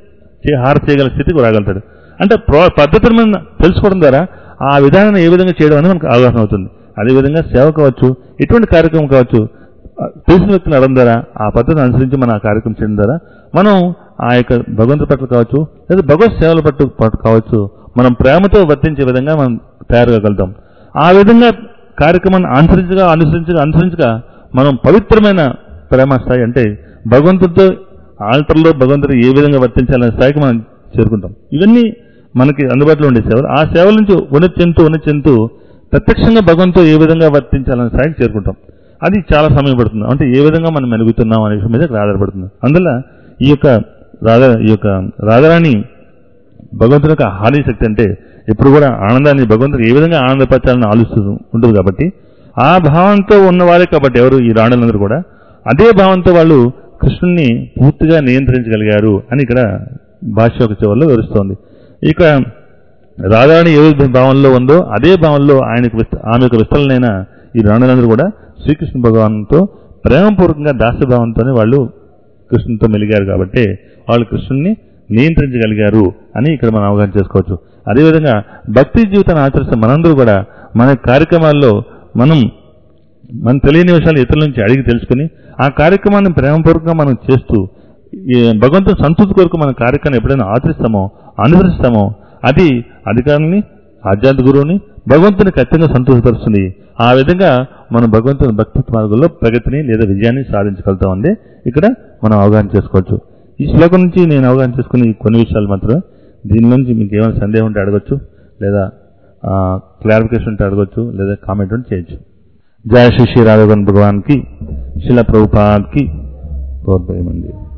హార చేయగల స్థితికి రాగలుగుతాడు అంటే ప్రో- పద్ధతిని మనం తెలుసుకోవడం ద్వారా ఆ విధానాన్ని ఏ విధంగా చేయడం అనేది మనకు అవగాహన అవుతుంది అదేవిధంగా సేవ కావచ్చు ఎటువంటి కార్యక్రమం కావచ్చు ఆ, తెలిసిన వ్యక్తులు అడగడం ద్వారా ఆ పద్ధతిని అనుసరించి మనం ఆ కార్యక్రమం చేయడం ద్వారా మనం ఆ యొక్క భగవంతుడి పట్ల కావచ్చు లేదా భగవత్ సేవల పట్ల పట్ల కావచ్చు మనం ప్రేమతో వర్తించే విధంగా మనం తయారు కాగలుగుతాం ఆ విధంగా కార్యక్రమాన్ని అనుసరించగా అనుసరించగా అనుసరించగా మనం పవిత్రమైన ప్రేమ స్థాయి అంటే భగవంతుడితో ఆల్టర్లో భగవంతుడు ఏ విధంగా వర్తించాలనే స్థాయికి మనం చేరుకుంటాం ఇవన్నీ మనకి అందుబాటులో ఉండే సేవలు ఆ సేవల నుంచి ఉని చెందుతూ ఉని చెందుతూ ప్రత్యక్షంగా భగవంతుతో ఏ విధంగా వర్తించాలనే స్థాయికి చేరుకుంటాం అది చాలా సమయం పడుతుంది అంటే ఏ విధంగా మనం మెలుగుతున్నాం అనే విషయం మీద ఇక్కడ ఆధారపడుతుంది అందువల్ల ఈ యొక్క రాధా ఈ యొక్క రాధారాణి భగవంతుని యొక్క హాని శక్తి అంటే ఎప్పుడు కూడా ఆనందాన్ని భగవంతుడు ఏ విధంగా ఆనందపరచాలని ఆలోచిస్తూ ఉంటుంది కాబట్టి ఆ భావంతో ఉన్నవారే కాబట్టి ఎవరు ఈ రాణులందరూ కూడా అదే భావంతో వాళ్ళు కృష్ణుణ్ణి పూర్తిగా నియంత్రించగలిగారు అని ఇక్కడ భాష్య యొక్క చివరిలో వివరిస్తోంది ఇక రాధారాణి ఏ విధ భావంలో ఉందో అదే భావంలో ఆయనకు విస్త- ఆమె యొక్క విస్తలనైన ఈ రాణులందరూ కూడా శ్రీకృష్ణ భగవాన్తో ప్రేమపూర్వకంగా దాస్యభావంతోనే వాళ్ళు కృష్ణునితో మెలిగారు కాబట్టి వాళ్ళు కృష్ణుని నియంత్రించగలిగారు అని ఇక్కడ మనం అవగాహన చేసుకోవచ్చు అదేవిధంగా భక్తి జీవితాన్ని ఆచరిస్తే మనందరూ కూడా మన కార్యక్రమాల్లో మనం మనం తెలియని విషయాలు ఇతరుల నుంచి అడిగి తెలుసుకుని ఆ కార్యక్రమాన్ని ప్రేమపూర్వకంగా మనం చేస్తూ ఈ భగవంతుని సంతృప్తి కొరకు మన కార్యక్రమాన్ని ఎప్పుడైనా ఆచరిస్తామో అనుసరిస్తామో అది అధికారుల్ని ఆధ్యాత్మిక గురువుని భగవంతుని ఖచ్చితంగా సంతోషపరుస్తుంది ఆ విధంగా మనం భగవంతుని భక్తి మార్గంలో ప్రగతిని లేదా విజయాన్ని సాధించగలుగుతామండి ఇక్కడ మనం అవగాహన చేసుకోవచ్చు ఈ శ్లోకం నుంచి నేను అవగాహన చేసుకుని ఈ కొన్ని విషయాలు మాత్రమే దీని నుంచి మీకు ఏమైనా సందేహం ఉంటే అడగచ్చు లేదా క్లారిఫికేషన్ ఉంటే అడగచ్చు లేదా కామెంట్ ఉంటే చేయొచ్చు जय श्री श्री राघवन भगवान की शिला प्रभुपाद की बहुत बड़ी मंदिर